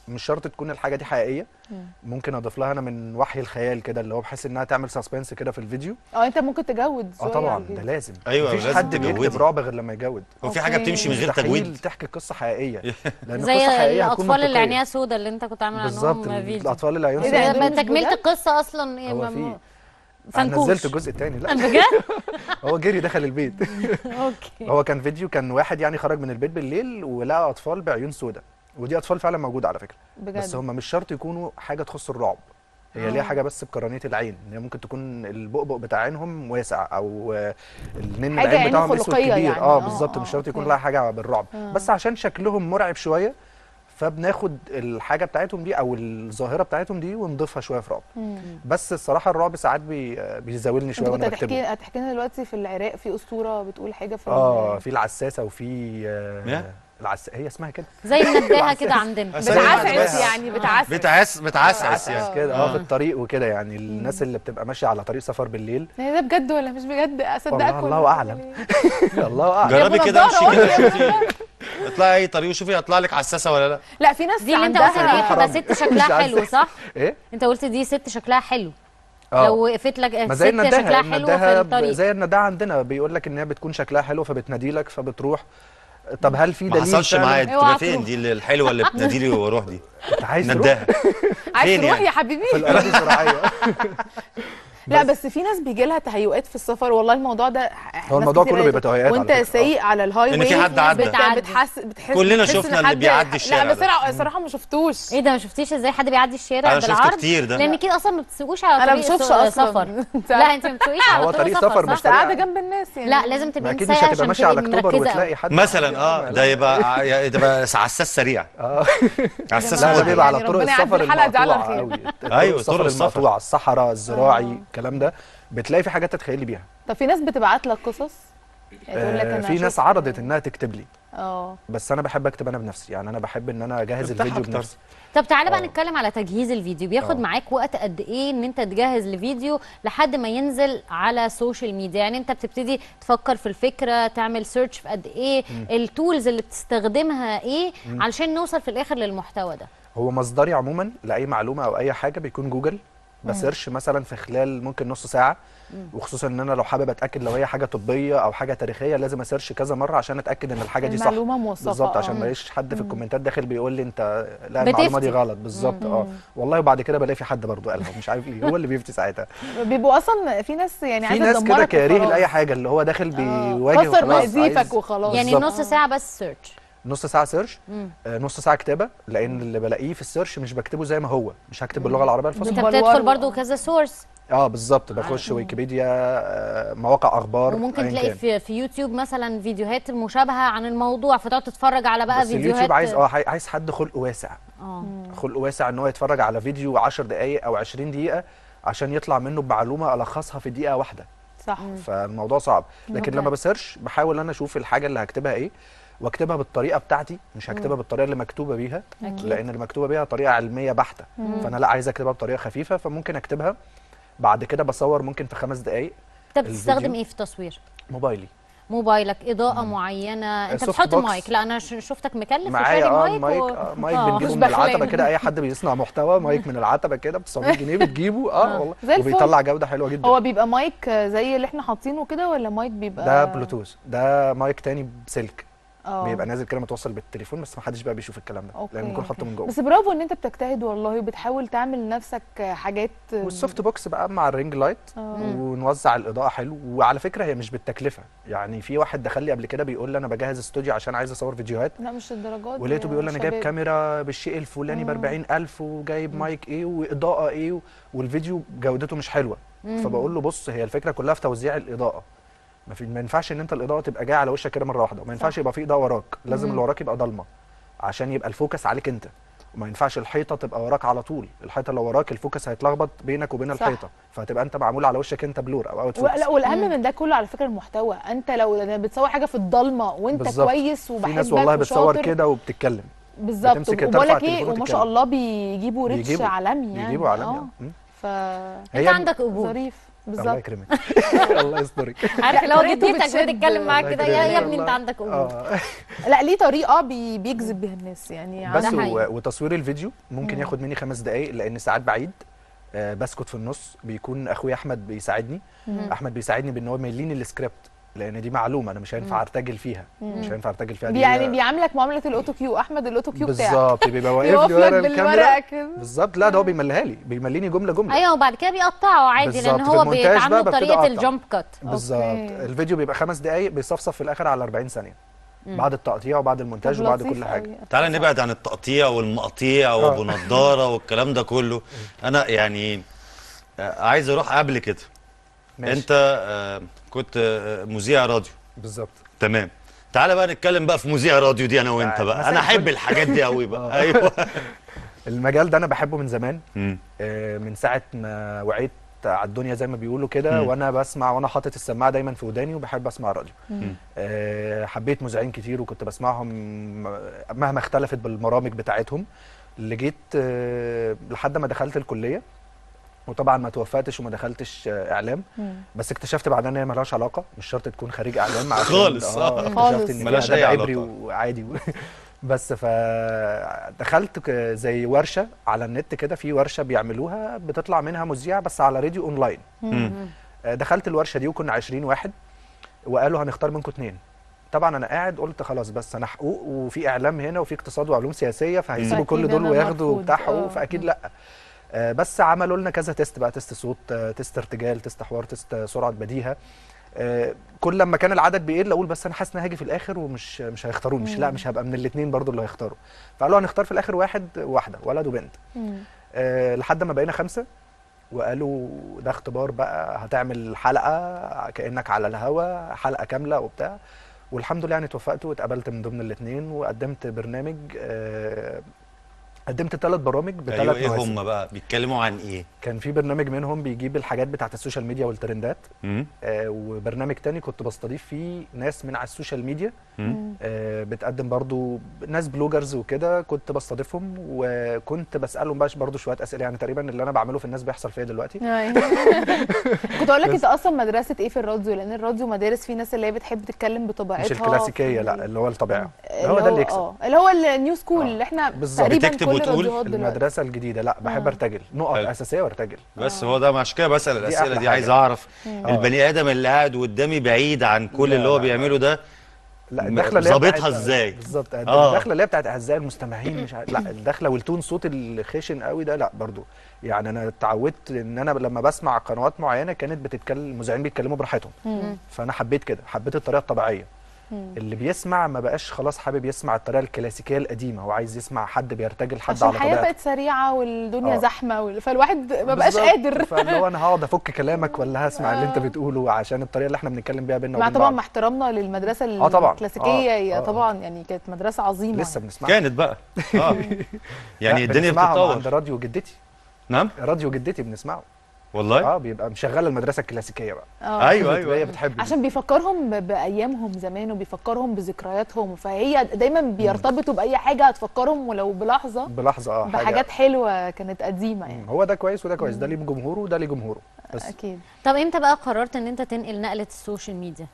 مش شرط تكون الحاجه دي حقيقيه مم. ممكن اضيف لها انا من وحي الخيال كده اللي هو بحيث انها تعمل سسبنس كده في الفيديو اه انت ممكن تجود اه شوية طبعا على ده الفيديو. لازم أيوة، مفيش لازم حد تجودي. بيكتب رعب غير لما يجود هو في حاجة بتمشي من غير مستحيل تجويد؟ تحكي قصه حقيقيه لان زي قصه حقيقيه هتكون الاطفال اللي منطقية. عينيها سودا اللي انت كنت عامل بالظبط عنهم فيديو الاطفال اللي عيونهم إيه ده، سوداء. ما تكمله القصه اصلا إيه، هو ما- في ما- انا فنكوش. نزلت الجزء الثاني لا بجد هو جري دخل البيت اوكي هو كان فيديو كان واحد يعني خرج من البيت بالليل ولقى اطفال بعيون سوداء ودي اطفال فعلا موجوده على فكره بجد؟ بس هم مش شرط يكونوا حاجه تخص الرعب هي آه. ليها حاجه بس بقرنيه العين ان هي ممكن تكون البؤبؤ بتاع عينهم واسع او آه، النن حاجة العين عينه بتاعهم اسود خلقية كبير يعني. اه آه، بالظبط آه، مش شرط يكون أوكي. لها حاجه بالرعب آه. بس عشان شكلهم مرعب شويه فبناخد الحاجه بتاعتهم دي او الظاهره بتاعتهم دي ونضيفها شويه في رعب مم. بس الصراحه الرعب ساعات بي بيزاولني انت شويه كنت وانا هتحكي بكتبه هتحكي لنا دلوقتي في العراق في اسطوره بتقول حاجه في اه ال- في العساسه وفي إيه؟ آه العس... هي اسمها كده زي النداهه كده عندنا بتعسعس يعني بتعسعس بتعس بتعسعس عساس يعني كده اه في الطريق وكده يعني الناس اللي بتبقى ماشيه على طريق سفر بالليل يعني ده بجد ولا مش بجد اصدقك والله ولا الله اعلم الله اعلم جربي كده نضارة امشي كده قولي. شوفي اطلعي اي طريق وشوفي هيطلع لك عساسه ولا لا لا في ناس دي اللي انت عندها قلت دي حرام. تبقى ست شكلها مش حلو عساسة. صح ايه انت قلت دي ست شكلها حلو اه لو وقفت لك ما ست زي النداهه شكلها حلو في النداهه ب- الطريق زي النداهه عندنا بيقول لك ان هي بتكون شكلها حلو فبتنادي لك فبتروح طب هل في ما دليل حصلش فعلاً؟ معايا دي اوعى بتبقى فين تروح. دي اللي الحلوه اللي بتنادي لي واروح دي انت عايز تروح نداها عايز فين تروح يعني؟ يا حبيبي في الاراضي الزراعيه لا بس في ناس بيجي لها تهيؤات في السفر والله الموضوع ده ح- هو ناس الموضوع كتير كله بيبقى قالت- تهيؤات على وانت فكرة. سايق على الهاي إن واي في حد عدى. بتعدي. بتحس بتحس كلنا بتحس شفنا إن اللي حد- بيعدي الشارع لا بس ده. انا صراحه ما شفتوش ايه ده ما شفتيش ازاي حد بيعدي الشارع أنا شفته بالعرض كتير ده. لان اكيد اصلا ما بتسوقوش على انا طريق ما بشوفش س- اصلا سفر لا انت ما بتسوقيش على هو طريق سفر صح؟ مش بس قاعده طريق جنب الناس يعني لا لازم ما تبقي اكيد سايقه مش هتبقى عشان ماشيه على تبقي اكتوبر مركزه وتلاقي قوي. حد مثلا اه ده يبقى يبقى عساس سريع اه عساس لا ده موديل. بيبقى على يعني طرق ربنا يعدي السفر الحلقة دي على المقطوعه خير. قوي أيوة، طرق السفر. المقطوعه الصحراء الزراعي آه. الكلام ده بتلاقي في حاجات تتخيلي بيها طب في ناس بتبعت لك قصص يعني تقول لك آه، انا في ناس شفت- عرضت انها تكتب لي اه بس انا بحب اكتب انا بنفسي يعني انا بحب ان انا اجهز ارتاح الفيديو أكتر. بنفسي طب تعالى بقى آه. نتكلم على تجهيز الفيديو بياخد آه. معاك وقت قد ايه ان انت تجهز لفيديو لحد ما ينزل على السوشيال ميديا يعني انت بتبتدي تفكر في الفكره تعمل سيرش في قد ايه التولز اللي بتستخدمها ايه علشان نوصل في الاخر للمحتوى ده هو مصدري عموما لاي معلومه او اي حاجه بيكون جوجل بسيرش مثلا في خلال ممكن نص ساعه وخصوصا ان انا لو حابب اتاكد لو هي حاجه طبيه او حاجه تاريخيه لازم اسيرش كذا مره عشان اتاكد ان الحاجه دي صح المعلومة موثقة، بالظبط آه. عشان ما يلاقيش حد في الكومنتات داخل بيقول لي انت لا المعلومه دي بتفتي. غلط بالظبط اه والله وبعد كده بلاقي في حد برضه قالها مش عارف ليه هو اللي بيفتي ساعتها بيبقوا اصلا في ناس يعني في عايزه ناس كده تدمرك كاريه وخلاص. لاي حاجه اللي هو داخل بيواجه كسر وخلاص مقاديفك عايز- وخلاص. يعني بالظبط. نص ساعه بس سيرش نص ساعه سيرش آه، نص ساعه كتابه لان اللي بلاقيه في السيرش مش بكتبه زي ما هو مش هكتب باللغه العربيه انت الفصحى بتدخل برضو كذا سورس اه بالظبط بخش ويكيبيديا آه، مواقع اخبار وممكن أياً تلاقي كان. في في يوتيوب مثلا فيديوهات مشابهه عن الموضوع فتقعد تتفرج على بقى بس فيديوهات اليوتيوب عايز اه عاي- عايز حد خلق واسع اه خلق واسع ان هو يتفرج على فيديو 10 دقائق او 20 دقيقه عشان يطلع منه بمعلومه الخصها في دقيقه واحده صح فالموضوع صعب لكن ممكن. لما بسيرش بحاول انا اشوف الحاجه اللي هكتبها ايه واكتبها بالطريقه بتاعتي مش هكتبها بالطريقه اللي مكتوبه بيها أكيد. لان اللي مكتوبه بيها طريقه علميه بحته فانا لا عايز اكتبها بطريقه خفيفه فممكن اكتبها بعد كده بصور ممكن في خمس دقائق انت بتستخدم الفيديو. ايه في التصوير موبايلي موبايلك اضاءه معينه انت سوفت بتحط بوكس. مايك لا انا ش- شفتك مكلف معايا وشاري اه مايك مايك و... آه مايك آه. بنجيبه مش من العتبه بخلان. كده اي حد بيصنع محتوى مايك من العتبه كده ب 900 جنيه بتجيبه اه والله زي الفل. وبيطلع جوده حلوه جدا هو بيبقى مايك زي اللي احنا حاطينه كده ولا مايك بيبقى ده بلوتوث ده مايك تاني بسلك اه بيبقى نازل كده متوصل بالتليفون بس ما حدش بقى بيشوف الكلام ده أوكي، لان بيكون حاطه أوكي. من جوه بس برافو ان انت بتجتهد والله وبتحاول تعمل لنفسك حاجات والسوفت بوكس بقى مع الرينج لايت آه. ونوزع الاضاءه حلو وعلى فكره هي مش بالتكلفه يعني في واحد دخل لي قبل كده بيقول لي انا بجهز استوديو عشان عايز اصور فيديوهات لا مش الدرجات دي ولقيته يا بيقول لي انا جايب شباب. كاميرا بالشيء الفلاني ب 40000 وجايب مايك ايه واضاءه ايه و- والفيديو جودته مش حلوه فبقول له بص هي الفكره كلها في توزيع الاضاءه ما في ما ينفعش ان انت الاضاءه تبقى جايه على وشك كده مره واحده وما ينفعش يبقى في اضاءه وراك لازم اللي وراك يبقى ضلمه عشان يبقى الفوكس عليك انت وما ينفعش الحيطه تبقى وراك على طول الحيطه لو وراك الفوكس هيتلخبط بينك وبين صح. الحيطه فهتبقى انت معمول على وشك انت بلور او اوت و- فوكس لا والاهم من ده كله على فكره المحتوى انت لو بتصور حاجه في الضلمه وانت بالظبط. كويس في وبحبك ناس والله بتصور وشاطر، كده وبتتكلم بالظبط بتمسك وبقول ترفع لك ايه التليفون وما شاء وتتكلم. الله بيجيبوا ريتش بيجيبوا- عالمي يعني بيجيبوا عالمي اه آه. مم. ف انت هي- عندك قبول ظريف بالظبط. الله يكرمك الله يسترك عارف لو طريقته جدتك بتشد. بتتكلم معاك الله كده يا يا يكرمك. ابني انت عندك قبول اه لا ليه طريقه بي بيجذب بيها الناس يعني بس عنده- و... وتصوير الفيديو ممكن مم. ياخد مني خمس دقايق لان ساعات بعيد آه بسكت في النص بيكون اخويا احمد بيساعدني مم. احمد بيساعدني بان هو يمليني السكريبت لان دي معلومه انا مش هينفع مم. ارتجل فيها مم. مش هينفع ارتجل فيها بي- دي يعني بيعاملك معامله الاوتو كيو احمد الاوتو كيو بتاعك بالظبط بيبقى واقف يقف لي لك ورا بالورقه الكاميرا كده بالظبط لا ده هو بيمليها لي بيمليني جمله جمله ايوه وبعد كده بيقطعوا عادي لان بالظبط، هو في المونتاج بيتعاملوا بقى ببتدي بطريقه أقطع. الجامب كات بالظبط أوكي. الفيديو بيبقى خمس دقايق بيصفصف في الاخر على 40 ثانيه مم. بعد التقطيع وبعد المونتاج طب وبعد لطيف كل حاجه أوي. تعالى نبعد عن التقطيع والمقطيع وابو نضاره والكلام ده كله انا يعني آه، عايز اروح قبل كده ماشي. انت آه، كنت آه، مذيع راديو بالظبط تمام تعالى بقى نتكلم بقى في مذيع راديو دي انا وانت تعال. بقى مساء انا احب الفل. الحاجات دي قوي بقى آه. ايوه المجال ده انا بحبه من زمان مم. آه، من ساعه ما وعيت على الدنيا زي ما بيقولوا كده مم. وانا بسمع وانا حاطط السماعه دايما في وداني وبحب اسمع الراديو مم. آه، حبيت مذيعين كتير وكنت بسمعهم مهما اختلفت بالبرامج بتاعتهم اللي جيت آه، لحد ما دخلت الكليه وطبعا ما توفقتش وما دخلتش آه، اعلام مم. بس اكتشفت بعدها ان هي ملهاش علاقه مش شرط تكون خريج اعلام عشان خالص، آه. اكتشفت خالص. ان ملهاش ملهاش أي عبري علاقة. وعادي بس فدخلت ك- زي ورشه على النت كده في ورشه بيعملوها بتطلع منها مذيع بس على راديو اونلاين مم. آه، دخلت الورشه دي وكنا 20 واحد وقالوا هنختار منكم اتنين طبعا انا قاعد قلت خلاص بس انا حقوق وفي اعلام هنا وفي اقتصاد وعلوم سياسيه فهيسيبوا كل فأكيد دول أنا وياخدوا مرفوض. بتاع حقوق آه. فاكيد لا آه، بس عملوا لنا كذا تيست بقى تيست صوت آه، تيست ارتجال تيست حوار تيست سرعه بديهه آه، كل لما كان العدد بيقل اقول بس انا حاسس ان هاجي في الاخر ومش مش هيختاروني مش لا مش هبقى من الاثنين برضو اللي هيختاروا فقالوا هنختار في الاخر واحد واحده ولد وبنت مم. آه، لحد ما بقينا خمسه وقالوا ده اختبار بقى هتعمل حلقه كانك على الهوا حلقه كامله وبتاع والحمد لله يعني توفقت واتقبلت من ضمن الاثنين وقدمت برنامج آه، قدمت ثلاث برامج بثلاث ايوه ايه مواسم هم بقى بيتكلموا عن ايه كان في برنامج منهم بيجيب الحاجات بتاعت السوشيال ميديا والترندات مم. آه وبرنامج تاني كنت بستضيف فيه ناس من على السوشيال ميديا مم. آه بتقدم برضو ناس بلوجرز وكده كنت بستضيفهم وكنت بسالهم بقى برضو شويه اسئله يعني تقريبا اللي انا بعمله في الناس بيحصل فيا دلوقتي أيوة. كنت اقول لك انت اصلا مدرسه ايه في الراديو لان الراديو مدارس في ناس اللي هي بتحب تتكلم بطبيعتها مش الكلاسيكيه في- لا اللي هو الطبيعه اللي هو ده اللي يكسب اه اللي هو النيو سكول اللي احنا بالظبط. تقريبا بتكتب كل وتقول الراديوهات دلوقتي المدرسه الجديده لا بحب آه. ارتجل نقط حلو. اساسيه وارتجل بس هو ده عشان كده بسال دي الاسئله أحلى دي عايز حاجة. اعرف مم. البني ادم اللي قاعد قدامي بعيد عن كل لا، اللي هو لا، بيعمله ده لا م- الدخله اللي هي ظابطها بتاعت- ازاي بالظبط آه. الدخله اللي هي بتاعت اعزائي المستمعين مش عارف لا الدخله والتون صوت الخشن قوي ده لا برضو يعني انا اتعودت ان انا لما بسمع قنوات معينه كانت بتتكلم المذيعين بيتكلموا براحتهم مم. فانا حبيت كده حبيت الطريقه الطبيعيه مم. اللي بيسمع ما بقاش خلاص حابب يسمع الطريقه الكلاسيكيه القديمه هو عايز يسمع حد بيرتجل حد عشان على الحياه طبيعته بقت سريعه والدنيا آه. زحمه وال- فالواحد ما بقاش بالظبط. قادر فاللي هو انا هقعد افك كلامك ولا هسمع اللي انت آه. بتقوله عشان الطريقه اللي احنا بنتكلم بيها بينا مع وبين طبعا بعض مع احترامنا للمدرسه آه طبعاً. الكلاسيكيه آه. هي آه. طبعا يعني كانت مدرسه عظيمه لسه بنسمعها كانت بقى اه يعني لا، الدنيا بنسمعهم بتتطور عند راديو جدتي نعم راديو جدتي بنسمعه والله اه بيبقى مشغله المدرسه الكلاسيكيه بقى آه. أيوة، أيوة. هي بتحب دي. عشان بيفكرهم ب- بايامهم زمان وبيفكرهم بذكرياتهم فهي دايما بيرتبطوا باي حاجه هتفكرهم ولو بلحظه بلحظه اه حاجة- بحاجات حلوه كانت قديمه يعني هو ده كويس وده كويس ده ليه جمهوره وده ليه جمهوره بس اكيد طب امتى بقى قررت ان انت تنقل نقله السوشيال ميديا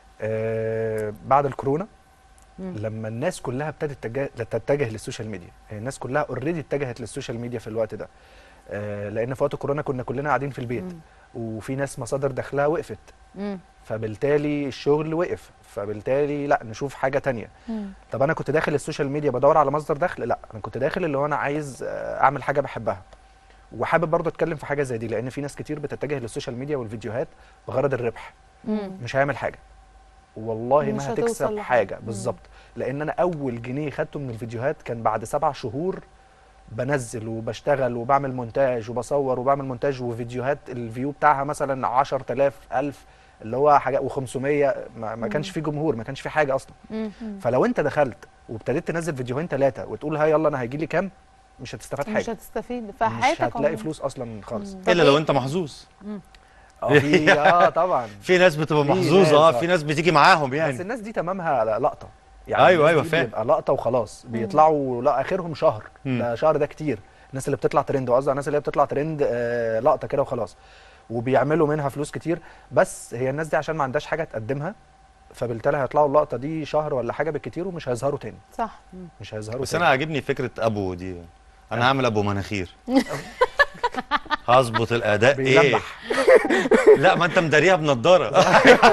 آه بعد الكورونا مم. لما الناس كلها ابتدت تتجه, تتجه للسوشيال ميديا يعني الناس كلها اوريدي اتجهت للسوشيال ميديا في الوقت ده آه لان في وقت الكورونا كنا كلنا قاعدين في البيت مم. وفي ناس مصادر دخلها وقفت مم. فبالتالي الشغل وقف فبالتالي لا نشوف حاجه تانية مم. طب انا كنت داخل السوشيال ميديا بدور على مصدر دخل لا انا كنت داخل اللي هو انا عايز آه، اعمل حاجه بحبها وحابب برضه اتكلم في حاجه زي دي لان في ناس كتير بتتجه للسوشيال ميديا والفيديوهات بغرض الربح مم. مش هيعمل حاجه والله مش ما هتوصل هتكسب لحاجة. حاجه مم. بالظبط لان انا اول جنيه خدته من الفيديوهات كان بعد سبع شهور بنزل وبشتغل وبعمل مونتاج وبصور وبعمل مونتاج وفيديوهات الفيو بتاعها مثلا 10000 1000 اللي هو حاجه و500 ما, ما كانش في جمهور ما كانش في حاجه اصلا مم. فلو انت دخلت وابتديت تنزل فيديوهين ثلاثه وتقول ها يلا انا هيجي لي كام مش هتستفاد مش حاجه هتستفيد في مش حياتك هتلاقي عموماً. فلوس اصلا خالص الا لو انت محظوظ اه في اه طبعا في ناس بتبقى في محظوظه ناس، اه آه. في ناس بتيجي معاهم بس يعني الناس دي تمامها لقطه أيوة، الناس أيوة، دي فاهم. بيبقى لقطه وخلاص بيطلعوا لا اخرهم شهر مم. ده شهر ده كتير الناس اللي بتطلع ترند وقصدي على الناس اللي هي بتطلع ترند آه لقطه كده وخلاص وبيعملوا منها فلوس كتير بس هي الناس دي عشان ما عندهاش حاجه تقدمها فبالتالي هيطلعوا اللقطه دي شهر ولا حاجه بالكتير ومش هيظهروا تاني صح مش هيظهروا بس تاني انا عاجبني فكره ابو دي انا هعمل ابو مناخير هظبط الاداء ايه بيلمح. لا ما انت مداريها بنضاره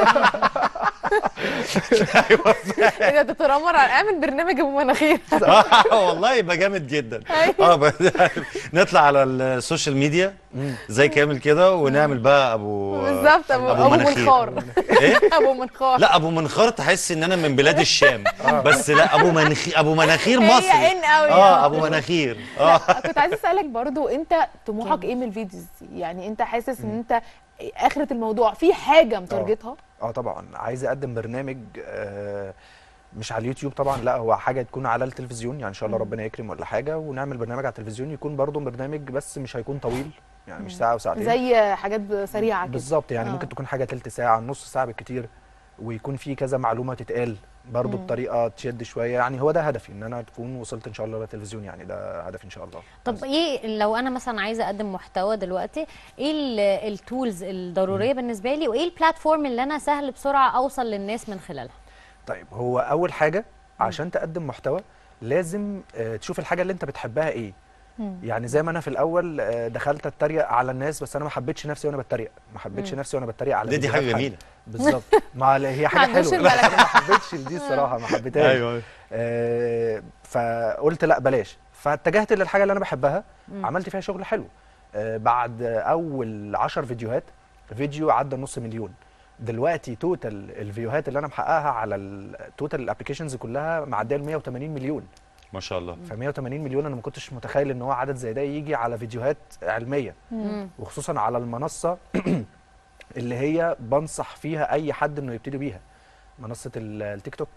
اذا تتنمر على اعمل برنامج ابو مناخير آه، والله يبقى جامد جدا اه بس نطلع على السوشيال ميديا زي كامل كده ونعمل بقى ابو بالظبط ابو ابو منخار ايه ابو منخار لا ابو منخار تحس ان انا من بلاد الشام بس لا ابو منخير ابو مناخير هي مصري إن قوي. اه ابو مناخير اه كنت عايزه اسالك برضو انت طموحك ايه من الفيديوز دي يعني انت حاسس ان انت اخره الموضوع في حاجه متارجتها اه طبعا عايز اقدم برنامج آه مش على اليوتيوب طبعا لا هو حاجه تكون على التلفزيون يعني ان شاء الله مم. ربنا يكرم ولا حاجه ونعمل برنامج على التلفزيون يكون برضه برنامج بس مش هيكون طويل يعني مش ساعه وساعتين زي حاجات سريعه كده بالظبط يعني آه. ممكن تكون حاجه تلت ساعه نص ساعه بالكتير ويكون في كذا معلومه تتقال برضه مم. بطريقه تشد شويه يعني هو ده هدفي ان انا تكون وصلت ان شاء الله للتلفزيون يعني ده هدفي ان شاء الله طب ايه لو انا مثلا عايزه اقدم محتوى دلوقتي ايه التولز الضروريه بالنسبه لي وايه البلاتفورم اللي انا سهل بسرعه اوصل للناس من خلالها طيب هو اول حاجه عشان تقدم محتوى لازم آه، تشوف الحاجه اللي انت بتحبها ايه يعني زي ما انا في الاول آه، دخلت اتريق على الناس بس انا ما حبيتش نفسي وانا بتريق ما حبيتش مم. نفسي وانا بتريق على دي- دي فيديوهات حاجة حد. جميلة. بالظبط ما ل- هي ما حاجه عندوش حلوه الملكة. انا ما حبيتش دي الصراحه ما حبيتهاش أيوة، أيوة. آه فقلت لا بلاش فاتجهت للحاجه اللي انا بحبها مم. عملت فيها شغل حلو آه بعد اول 10 فيديوهات فيديو عدى نص مليون دلوقتي توتال الفيوهات اللي انا محققها على التوتال الابلكيشنز كلها معديه ال 180 مليون ما شاء الله ف 180 مليون انا ما كنتش متخيل ان هو عدد زي ده يجي على فيديوهات علميه مم. وخصوصا على المنصه اللي هي بنصح فيها اي حد انه يبتدي بيها منصه ال- التيك توك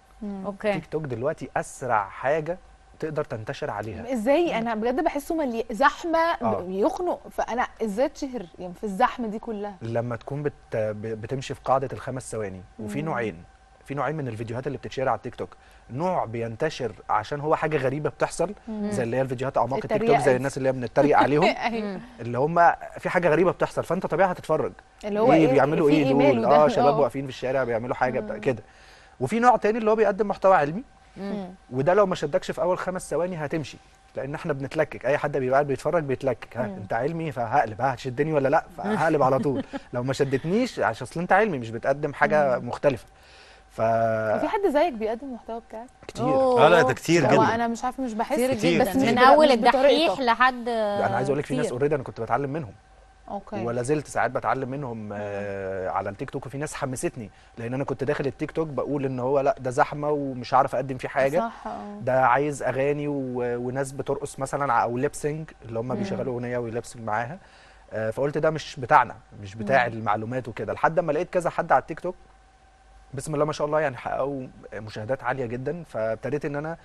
اوكي تيك توك دلوقتي اسرع حاجه تقدر تنتشر عليها ازاي انا بجد بحسه ملي زحمه آه. يخنق فانا ازاي اتشهر يعني في الزحمه دي كلها لما تكون بت ب- بتمشي في قاعده الخمس ثواني وفي مم. نوعين في نوعين من الفيديوهات اللي بتتشير على التيك توك نوع بينتشر عشان هو حاجه غريبه بتحصل مم. زي اللي هي الفيديوهات اعماق التيك توك التريقة زي دي. الناس اللي هي بنتريق عليهم أيوة. اللي هم في حاجه غريبه بتحصل فانت طبيعي هتتفرج اللي هو ايه إيه- بيعملوا في ايه إيه دول ماله ده؟ اه شباب آه. واقفين في الشارع بيعملوا حاجه بتاع كده وفي نوع تاني اللي هو بيقدم محتوى علمي وده لو ما شدكش في اول خمس ثواني هتمشي لان احنا بنتلكك اي حد بيبقى قاعد بيتفرج بيتلكك ها مم. انت علمي فهقلب ها هتشدني ولا لا فهقلب على طول لو ما شدتنيش عشان اصل انت علمي مش بتقدم حاجه مختلفه ف في حد زيك بيقدم المحتوى بتاعك كتير. آه، لا، ده كتير هو جدا. انا مش عارفه مش بحس كتير كتير جدا بس مش من بتبقى- اول مش الدحيح بطريقتك. لحد لا، انا عايز اقول لك في ناس كتير. اوريدي انا كنت بتعلم منهم اوكي ولا زلت ساعات بتعلم منهم آه على التيك توك وفي ناس حمستني لان انا كنت داخل التيك توك بقول ان هو لا ده زحمه ومش عارف اقدم فيه حاجه صح اه ده عايز اغاني و... وناس بترقص مثلا ع- او ليبسينج اللي هم مم. بيشغلوا اغنيه ويلبسنج معاها آه فقلت ده مش بتاعنا مش بتاع مم. المعلومات وكده لحد اما لقيت كذا حد على التيك توك بسم الله ما شاء الله يعني حققوا مشاهدات عاليه جدا فابتديت ان انا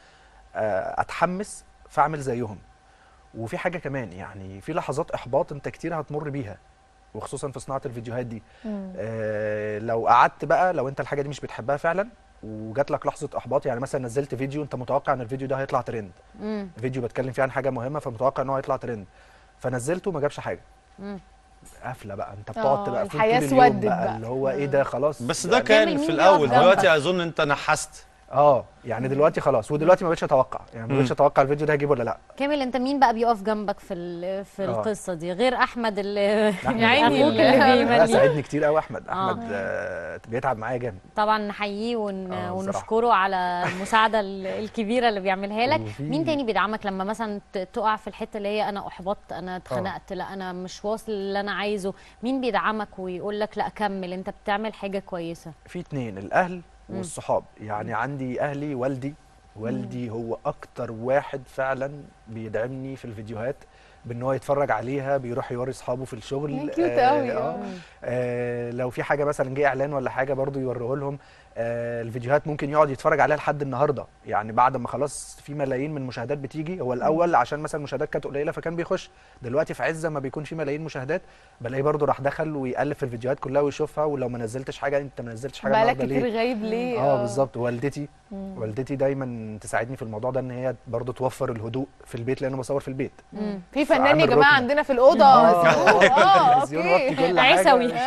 آه اتحمس فاعمل زيهم وفي حاجه كمان يعني في لحظات احباط انت كتير هتمر بيها وخصوصا في صناعه الفيديوهات دي مم. آه لو قعدت بقى لو انت الحاجه دي مش بتحبها فعلا وجات لك لحظه احباط يعني مثلا نزلت فيديو انت متوقع ان الفيديو ده هيطلع ترند مم. فيديو بتكلم فيه عن حاجه مهمه فمتوقع ان هو هيطلع ترند فنزلته ما جابش حاجه مم. قافله بقى انت بتقعد آه، تبقى فول الحياة طول اليوم سودت بقى, بقى. اللي هو ايه ده خلاص بس ده يعني- كان مين في بيقف الاول جنبك؟ دلوقتي اظن انت نحست اه يعني دلوقتي خلاص ودلوقتي ما بقتش اتوقع يعني ما بقتش اتوقع الفيديو ده هيجيب ولا لا كامل انت مين بقى بيقف جنبك في ال- في آه. القصه دي غير احمد اللي أحمد يا عيني أخوك اللي لا بيملي ساعدني كتير قوي احمد آه. احمد آه بيتعب معايا جامد طبعا نحييه ون... آه، بصراحة. ونشكره على المساعده ال- الكبيره اللي بيعملها لك وفي- مين تاني بيدعمك لما مثلا ت- تقع في الحته اللي هي انا احبطت انا اتخنقت لا انا مش واصل اللي انا عايزه مين بيدعمك ويقول لك لا كمل انت بتعمل حاجه كويسه في اتنين الاهل مم. والصحاب يعني عندي اهلي والدي والدي هو اكتر واحد فعلا بيدعمني في الفيديوهات بان هو يتفرج عليها بيروح يوري اصحابه في الشغل كيوت قوي آه اه آه لو في حاجه مثلا جه اعلان ولا حاجه برضو يوريه لهم آه، الفيديوهات ممكن يقعد يتفرج عليها لحد النهارده يعني بعد ما خلاص في ملايين من المشاهدات بتيجي هو الاول عشان مثلا المشاهدات كانت قليله فكان بيخش دلوقتي في عز ما بيكون في ملايين مشاهدات بلاقيه برضه راح دخل ويقلب في الفيديوهات كلها ويشوفها ولو ما نزلتش حاجه انت ما نزلتش حاجه بقالك النهارده كتير ليه غايب ليه اه بالظبط والدتي مم. والدتي دايما تساعدني في الموضوع ده ان هي برضه توفر الهدوء في البيت لان انا بصور في البيت مم. في فنان يا فعامل جماعه ركن. عندنا في الاوضه آه. هدوء. اه التلفزيون وطي كل اوكي حاجة عيسوي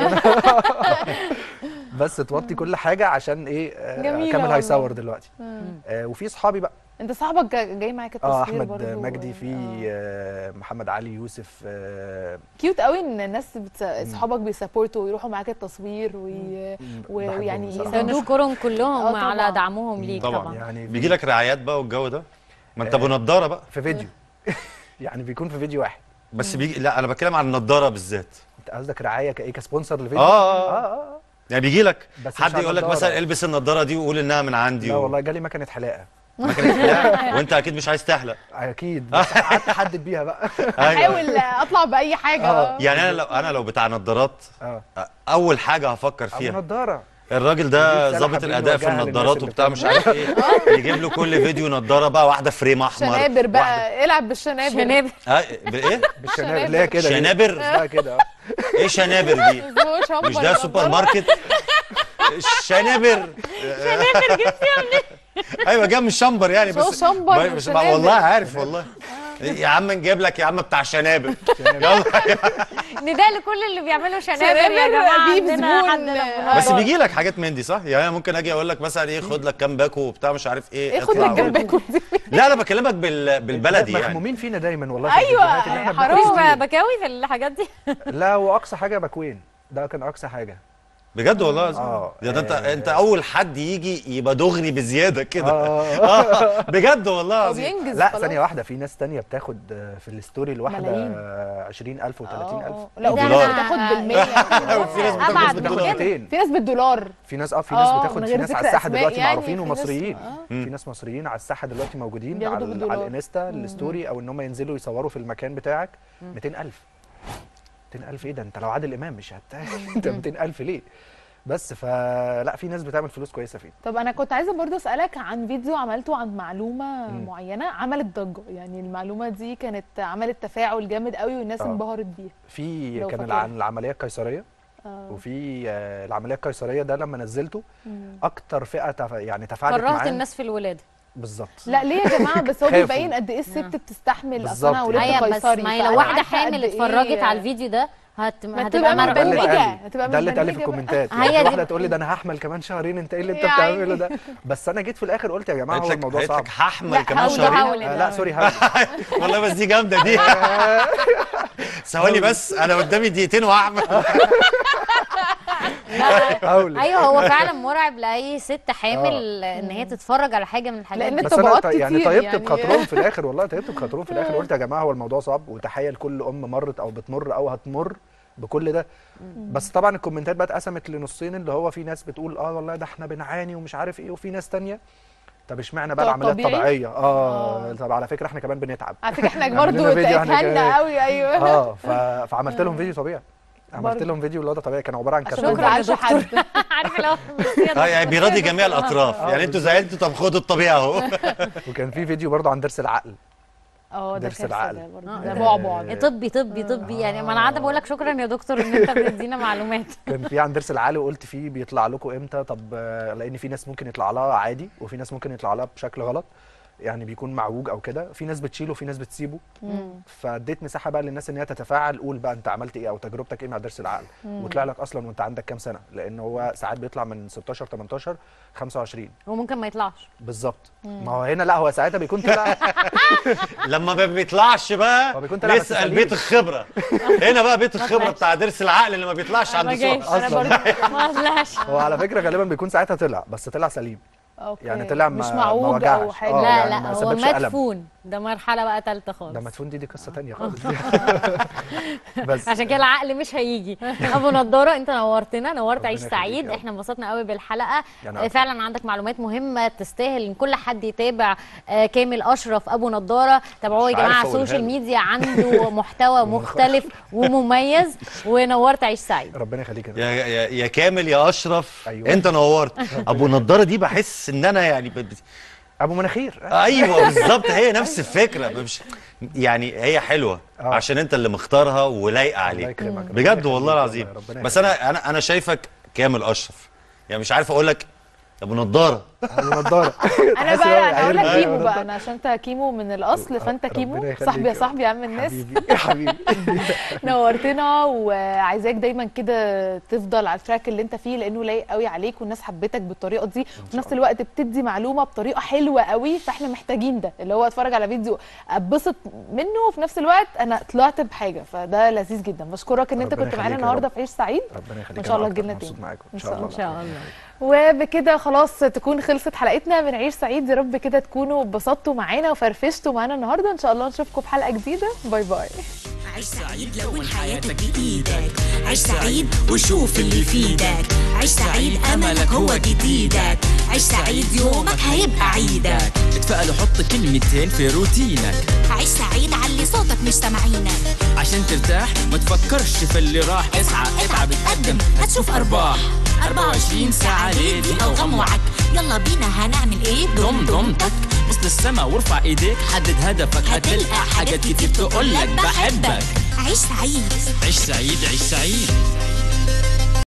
بس توطي كل حاجه عشان ايه آه، جميلة كامل والله. هيصور دلوقتي مم. آه وفي اصحابي بقى انت صاحبك جا- جاي معاك التصوير اه احمد برضو. مجدي في آه محمد علي يوسف آه كيوت قوي ان الناس بتس... اصحابك بيسابورتوا ويروحوا معاك التصوير وي... و- بحبهم ويعني بصراحة. يساندوك نشكرهم كلهم آه على طبعاً. دعمهم ليك طبعا, طبعا يعني بيجي لك رعايات بقى والجو ده ما انت ابو نضاره بقى في فيديو يعني بيكون في فيديو واحد بس بيجي لا انا بتكلم عن النضاره بالذات انت قصدك رعايه كايه كسبونسر لفيديو اه اه اه اه يعني بيجي لك بس مش حد على يقول لك النضارة. مثلا البس النضاره دي وقول انها من عندي لا و... والله جالي مكنه حلاقه مكنة حلاقة، وانت اكيد مش عايز تحلق اكيد بس قعدت احدد بيها بقى احاول اطلع باي حاجه يعني انا لو انا لو بتاع نضارات اه اول حاجه هفكر ابو فيها نضاره الراجل ده يجيب ظابط سلاح الاداء في حبيبي يوجهها النضارات للناس وبتاع اللي مش عارف ايه يجيب له كل فيديو نضاره بقى واحده فريم احمر شنابر بقى العب بالشنابر شنابر آه بايه بالشنابر اللي هي كده شنابر اسمها كده اه ايه شنابر دي اسمه شمبر مش ده سوبر ماركت شنابر شنابر جبتيها منين ايوه جاب من الشمبر يعني شو بس شمبر بس وشنابر. والله عارف والله يا عم نجيب لك يا عم بتاع شنابر يلا نداء لكل اللي بيعملوا شنابر يا شنابر جماعه بيب عندنا زبون. حد آه. بس بيجي لك حاجات من دي صح؟ يعني انا ممكن اجي اقول لك مثلا ايه خد لك كام باكو وبتاع مش عارف ايه ايه خد اطلع لك قول. جنبك لا انا بكلمك بال... بالبلدي يعني مخمومين فينا دايما والله في ايوه الفيديوهات اللي احنا حرام. بناخد مفيش فيها. بكاوي في الحاجات دي لا واقصى حاجه باكوين ده كان اقصى حاجه بجد والله اه ده, ده انت آه. انت اول حد يجي يبقى دغري بزياده كده آه. آه، بجد والله هو العظيم بينجز لا خلاص. ثانيه واحده في ناس تانية بتاخد آه، في الستوري الواحده ملايين. آه، 20000 و30000 آه. لا وفي دولار. ناس بتاخد بالمية وفي ناس بتاخد أبعد بالدولار. من كده. 200 في ناس بالدولار في ناس اه في ناس آه، بتاخد من في غير ناس على ذكر الساحه أسماء دلوقتي يعني، معروفين في ناس- ومصريين آه. في ناس مصريين على الساحه دلوقتي موجودين بياخدوا على, ال- بالدولار. على الانستا الستوري او ان هم ينزلوا يصوروا في المكان بتاعك 200000 200000 ايه ده انت لو عادل امام مش هت انت 200000 ليه بس فلا في ناس بتعمل فلوس كويسه فيه طب انا كنت عايزه برضه اسالك عن فيديو عملته عن معلومه مم. معينه عملت ضجه يعني المعلومه دي كانت عملت تفاعل جامد قوي والناس آه. انبهرت بيها في لو كان فاكرها. عن العمليه القيصريه آه. وفي آه، العمليه القيصريه ده لما نزلته مم. اكتر فئه تف... يعني تفاعلت كرهت معاه الناس في الولاده بالظبط لا ليه يا جماعه بس هو خافوا. بيبين قد ايه الست بتستحمل اصل بالظبط انا ولدت ايوه بس قيصري ما هي فأنا لو واحده عارفة حامل قد إيه- اتفرجت على الفيديو ده هت... ما هتبقى تبقى ده اللي مرعوبه متبلجة. اتقال لي. هتبقى ده اللي اتقال لي في متبلجة بقى. الكومنتات هي يعني دي- واحده تقول لي ده انا هحمل كمان شهرين انت ايه اللي انت يا عيني. بتعمله ده بس انا جيت في الاخر قلت يا جماعه قالت هو لك الموضوع قالت صعب لك هحمل لا، كمان هقول شهرين هقول. آه لا سوري هحمل والله بس دي جامده دي ثواني بس انا قدامي دقيقتين وهعمل هقول ايوه هو فعلا مرعب لاي ست حامل ان هي تتفرج على حاجه من الحاجات لأن دي بس انا الطبقات ط- يعني كتير طيبت يعني. بخاطرهم في الاخر والله طيبت بخاطرهم في الاخر قلت يا جماعه هو الموضوع صعب وتحيه لكل ام مرت او بتمر او هتمر بكل ده بس طبعا الكومنتات بقى اتقسمت لنصين اللي هو في ناس بتقول اه والله ده احنا بنعاني ومش عارف ايه وفي ناس تانية طب اشمعنى بقى طب العمليات طبيعي؟ الطبيعيه اه آه. طب على فكره احنا كمان بنتعب على فكره احنا عملنا برضه فيديو احنا اتهنا كمان. قوي ايوه اه ف... فعملت لهم فيديو طبيعي عملت برضه. لهم فيديو اللي هو ده طبيعي كان عباره عن عشان ما كرتون تزعلش حد عارفه لو اه يعني بيراضي جميع الاطراف يعني انتوا زعلتوا طب خدوا الطبيعي اهو وكان في فيديو برضه عن درس العقل اه ده درس كارثة العقل. ده برضه آه. ده بعبع ده. طبي طبي طبي يعني ما انا قاعده بقول لك شكرا يا دكتور ان انت بتدينا معلومات كان في عن درس العقل وقلت فيه بيطلع لكم امتى طب آه، لان في ناس ممكن يطلع لها عادي وفي ناس ممكن يطلع لها بشكل غلط يعني بيكون معوج او كده في ناس بتشيله وفي ناس بتسيبه مم. فاديت مساحه بقى للناس ان هي تتفاعل قول بقى انت عملت ايه او تجربتك ايه مع درس العقل مم. وطلع لك اصلا وانت عندك كام سنه لان هو ساعات بيطلع من 16 18 25 وممكن ما يطلعش بالظبط ما هو هنا لا هو ساعتها بيكون طلع لما ما بيطلعش بقى هو بيكون طلع بس نسال سليم. بيت الخبره هنا بقى بيت الخبره طلعش. بتاع درس العقل اللي ما بيطلعش عند ما جاش سؤال انا برضه ما طلعش هو على فكره غالبا بيكون ساعتها طلع بس طلع سليم أوكي. يعني طلع مش ما معوج ما أو وجعش. حاجة. آه، لا يعني لا ما هو سببش ألم. مدفون ده مرحله بقى ثالثه خالص ده مدفون دي دي قصه تانية خالص بس عشان كده العقل مش هيجي ابو نضاره انت نورتنا نورت عيش يخليك سعيد يا رب. احنا انبسطنا قوي بالحلقه أنا آه، أكتر. فعلا عندك معلومات مهمه تستاهل ان كل حد يتابع آه، كامل اشرف ابو نضاره تابعوه يا مش عارف جماعه على أقولها السوشيال له. ميديا عنده محتوى مختلف ومميز ونورت عيش سعيد ربنا يخليك يا يا, يا كامل يا اشرف أيوة. انت نورت ابو نضاره دي بحس ان انا يعني ب... ب- ابو مناخير ايوه بالظبط هي نفس الفكره مش يعني هي حلوه عشان انت اللي مختارها ولايقه عليك يكرمك. بجد والله العظيم ربنا بس انا انا انا شايفك كامل اشرف يعني مش عارف اقول لك ابو نضاره ابو نضاره انا بقى انا هقول لك كيمو بقى انا عشان انت كيمو من الاصل فانت كيمو يخليك صاحبي يا يا صاحبي يا عم الناس يا حبيبي نورتنا وعايزاك دايما كده تفضل على التراك اللي انت فيه لانه لايق قوي عليك والناس حبتك بالطريقه دي وفي نفس الوقت بتدي معلومه بطريقه حلوه قوي فاحنا محتاجين ده اللي هو اتفرج على فيديو اتبسط منه وفي نفس الوقت انا طلعت بحاجه فده لذيذ جدا بشكرك ان انت ربنا كنت معانا يخليك يا النهارده رب. في عيش سعيد ربنا يخليك وان شاء الله أنا أكتر تجيلنا مبسوط تاني معاكم ان شاء الله ان شاء الله وبكده خلاص تكون خلصت حلقتنا من عيش سعيد يا رب كده تكونوا اتبسطتوا معانا وفرفشتوا معانا النهارده ان شاء الله نشوفكم في حلقه جديده باي باي عيش سعيد لون حياتك بإيدك عيش سعيد وشوف اللي يفيدك عيش سعيد أملك هو جديدك عيش سعيد يومك هيبقى عيدك اتفقل وحط كلمتين في روتينك عيش سعيد علي صوتك مش سامعينك عشان ترتاح ما تفكرش في اللي راح اسعى اتعب اتقدم هتشوف ارباح 24 ساعة ليدي او غم وعك يلا بينا هنعمل ايه ضم ضمتك بص للسما وارفع ايديك حدد هدفك هتلقى حاجات كتير تقولك بحبك عيش سعيد عيش سعيد عيش سعيد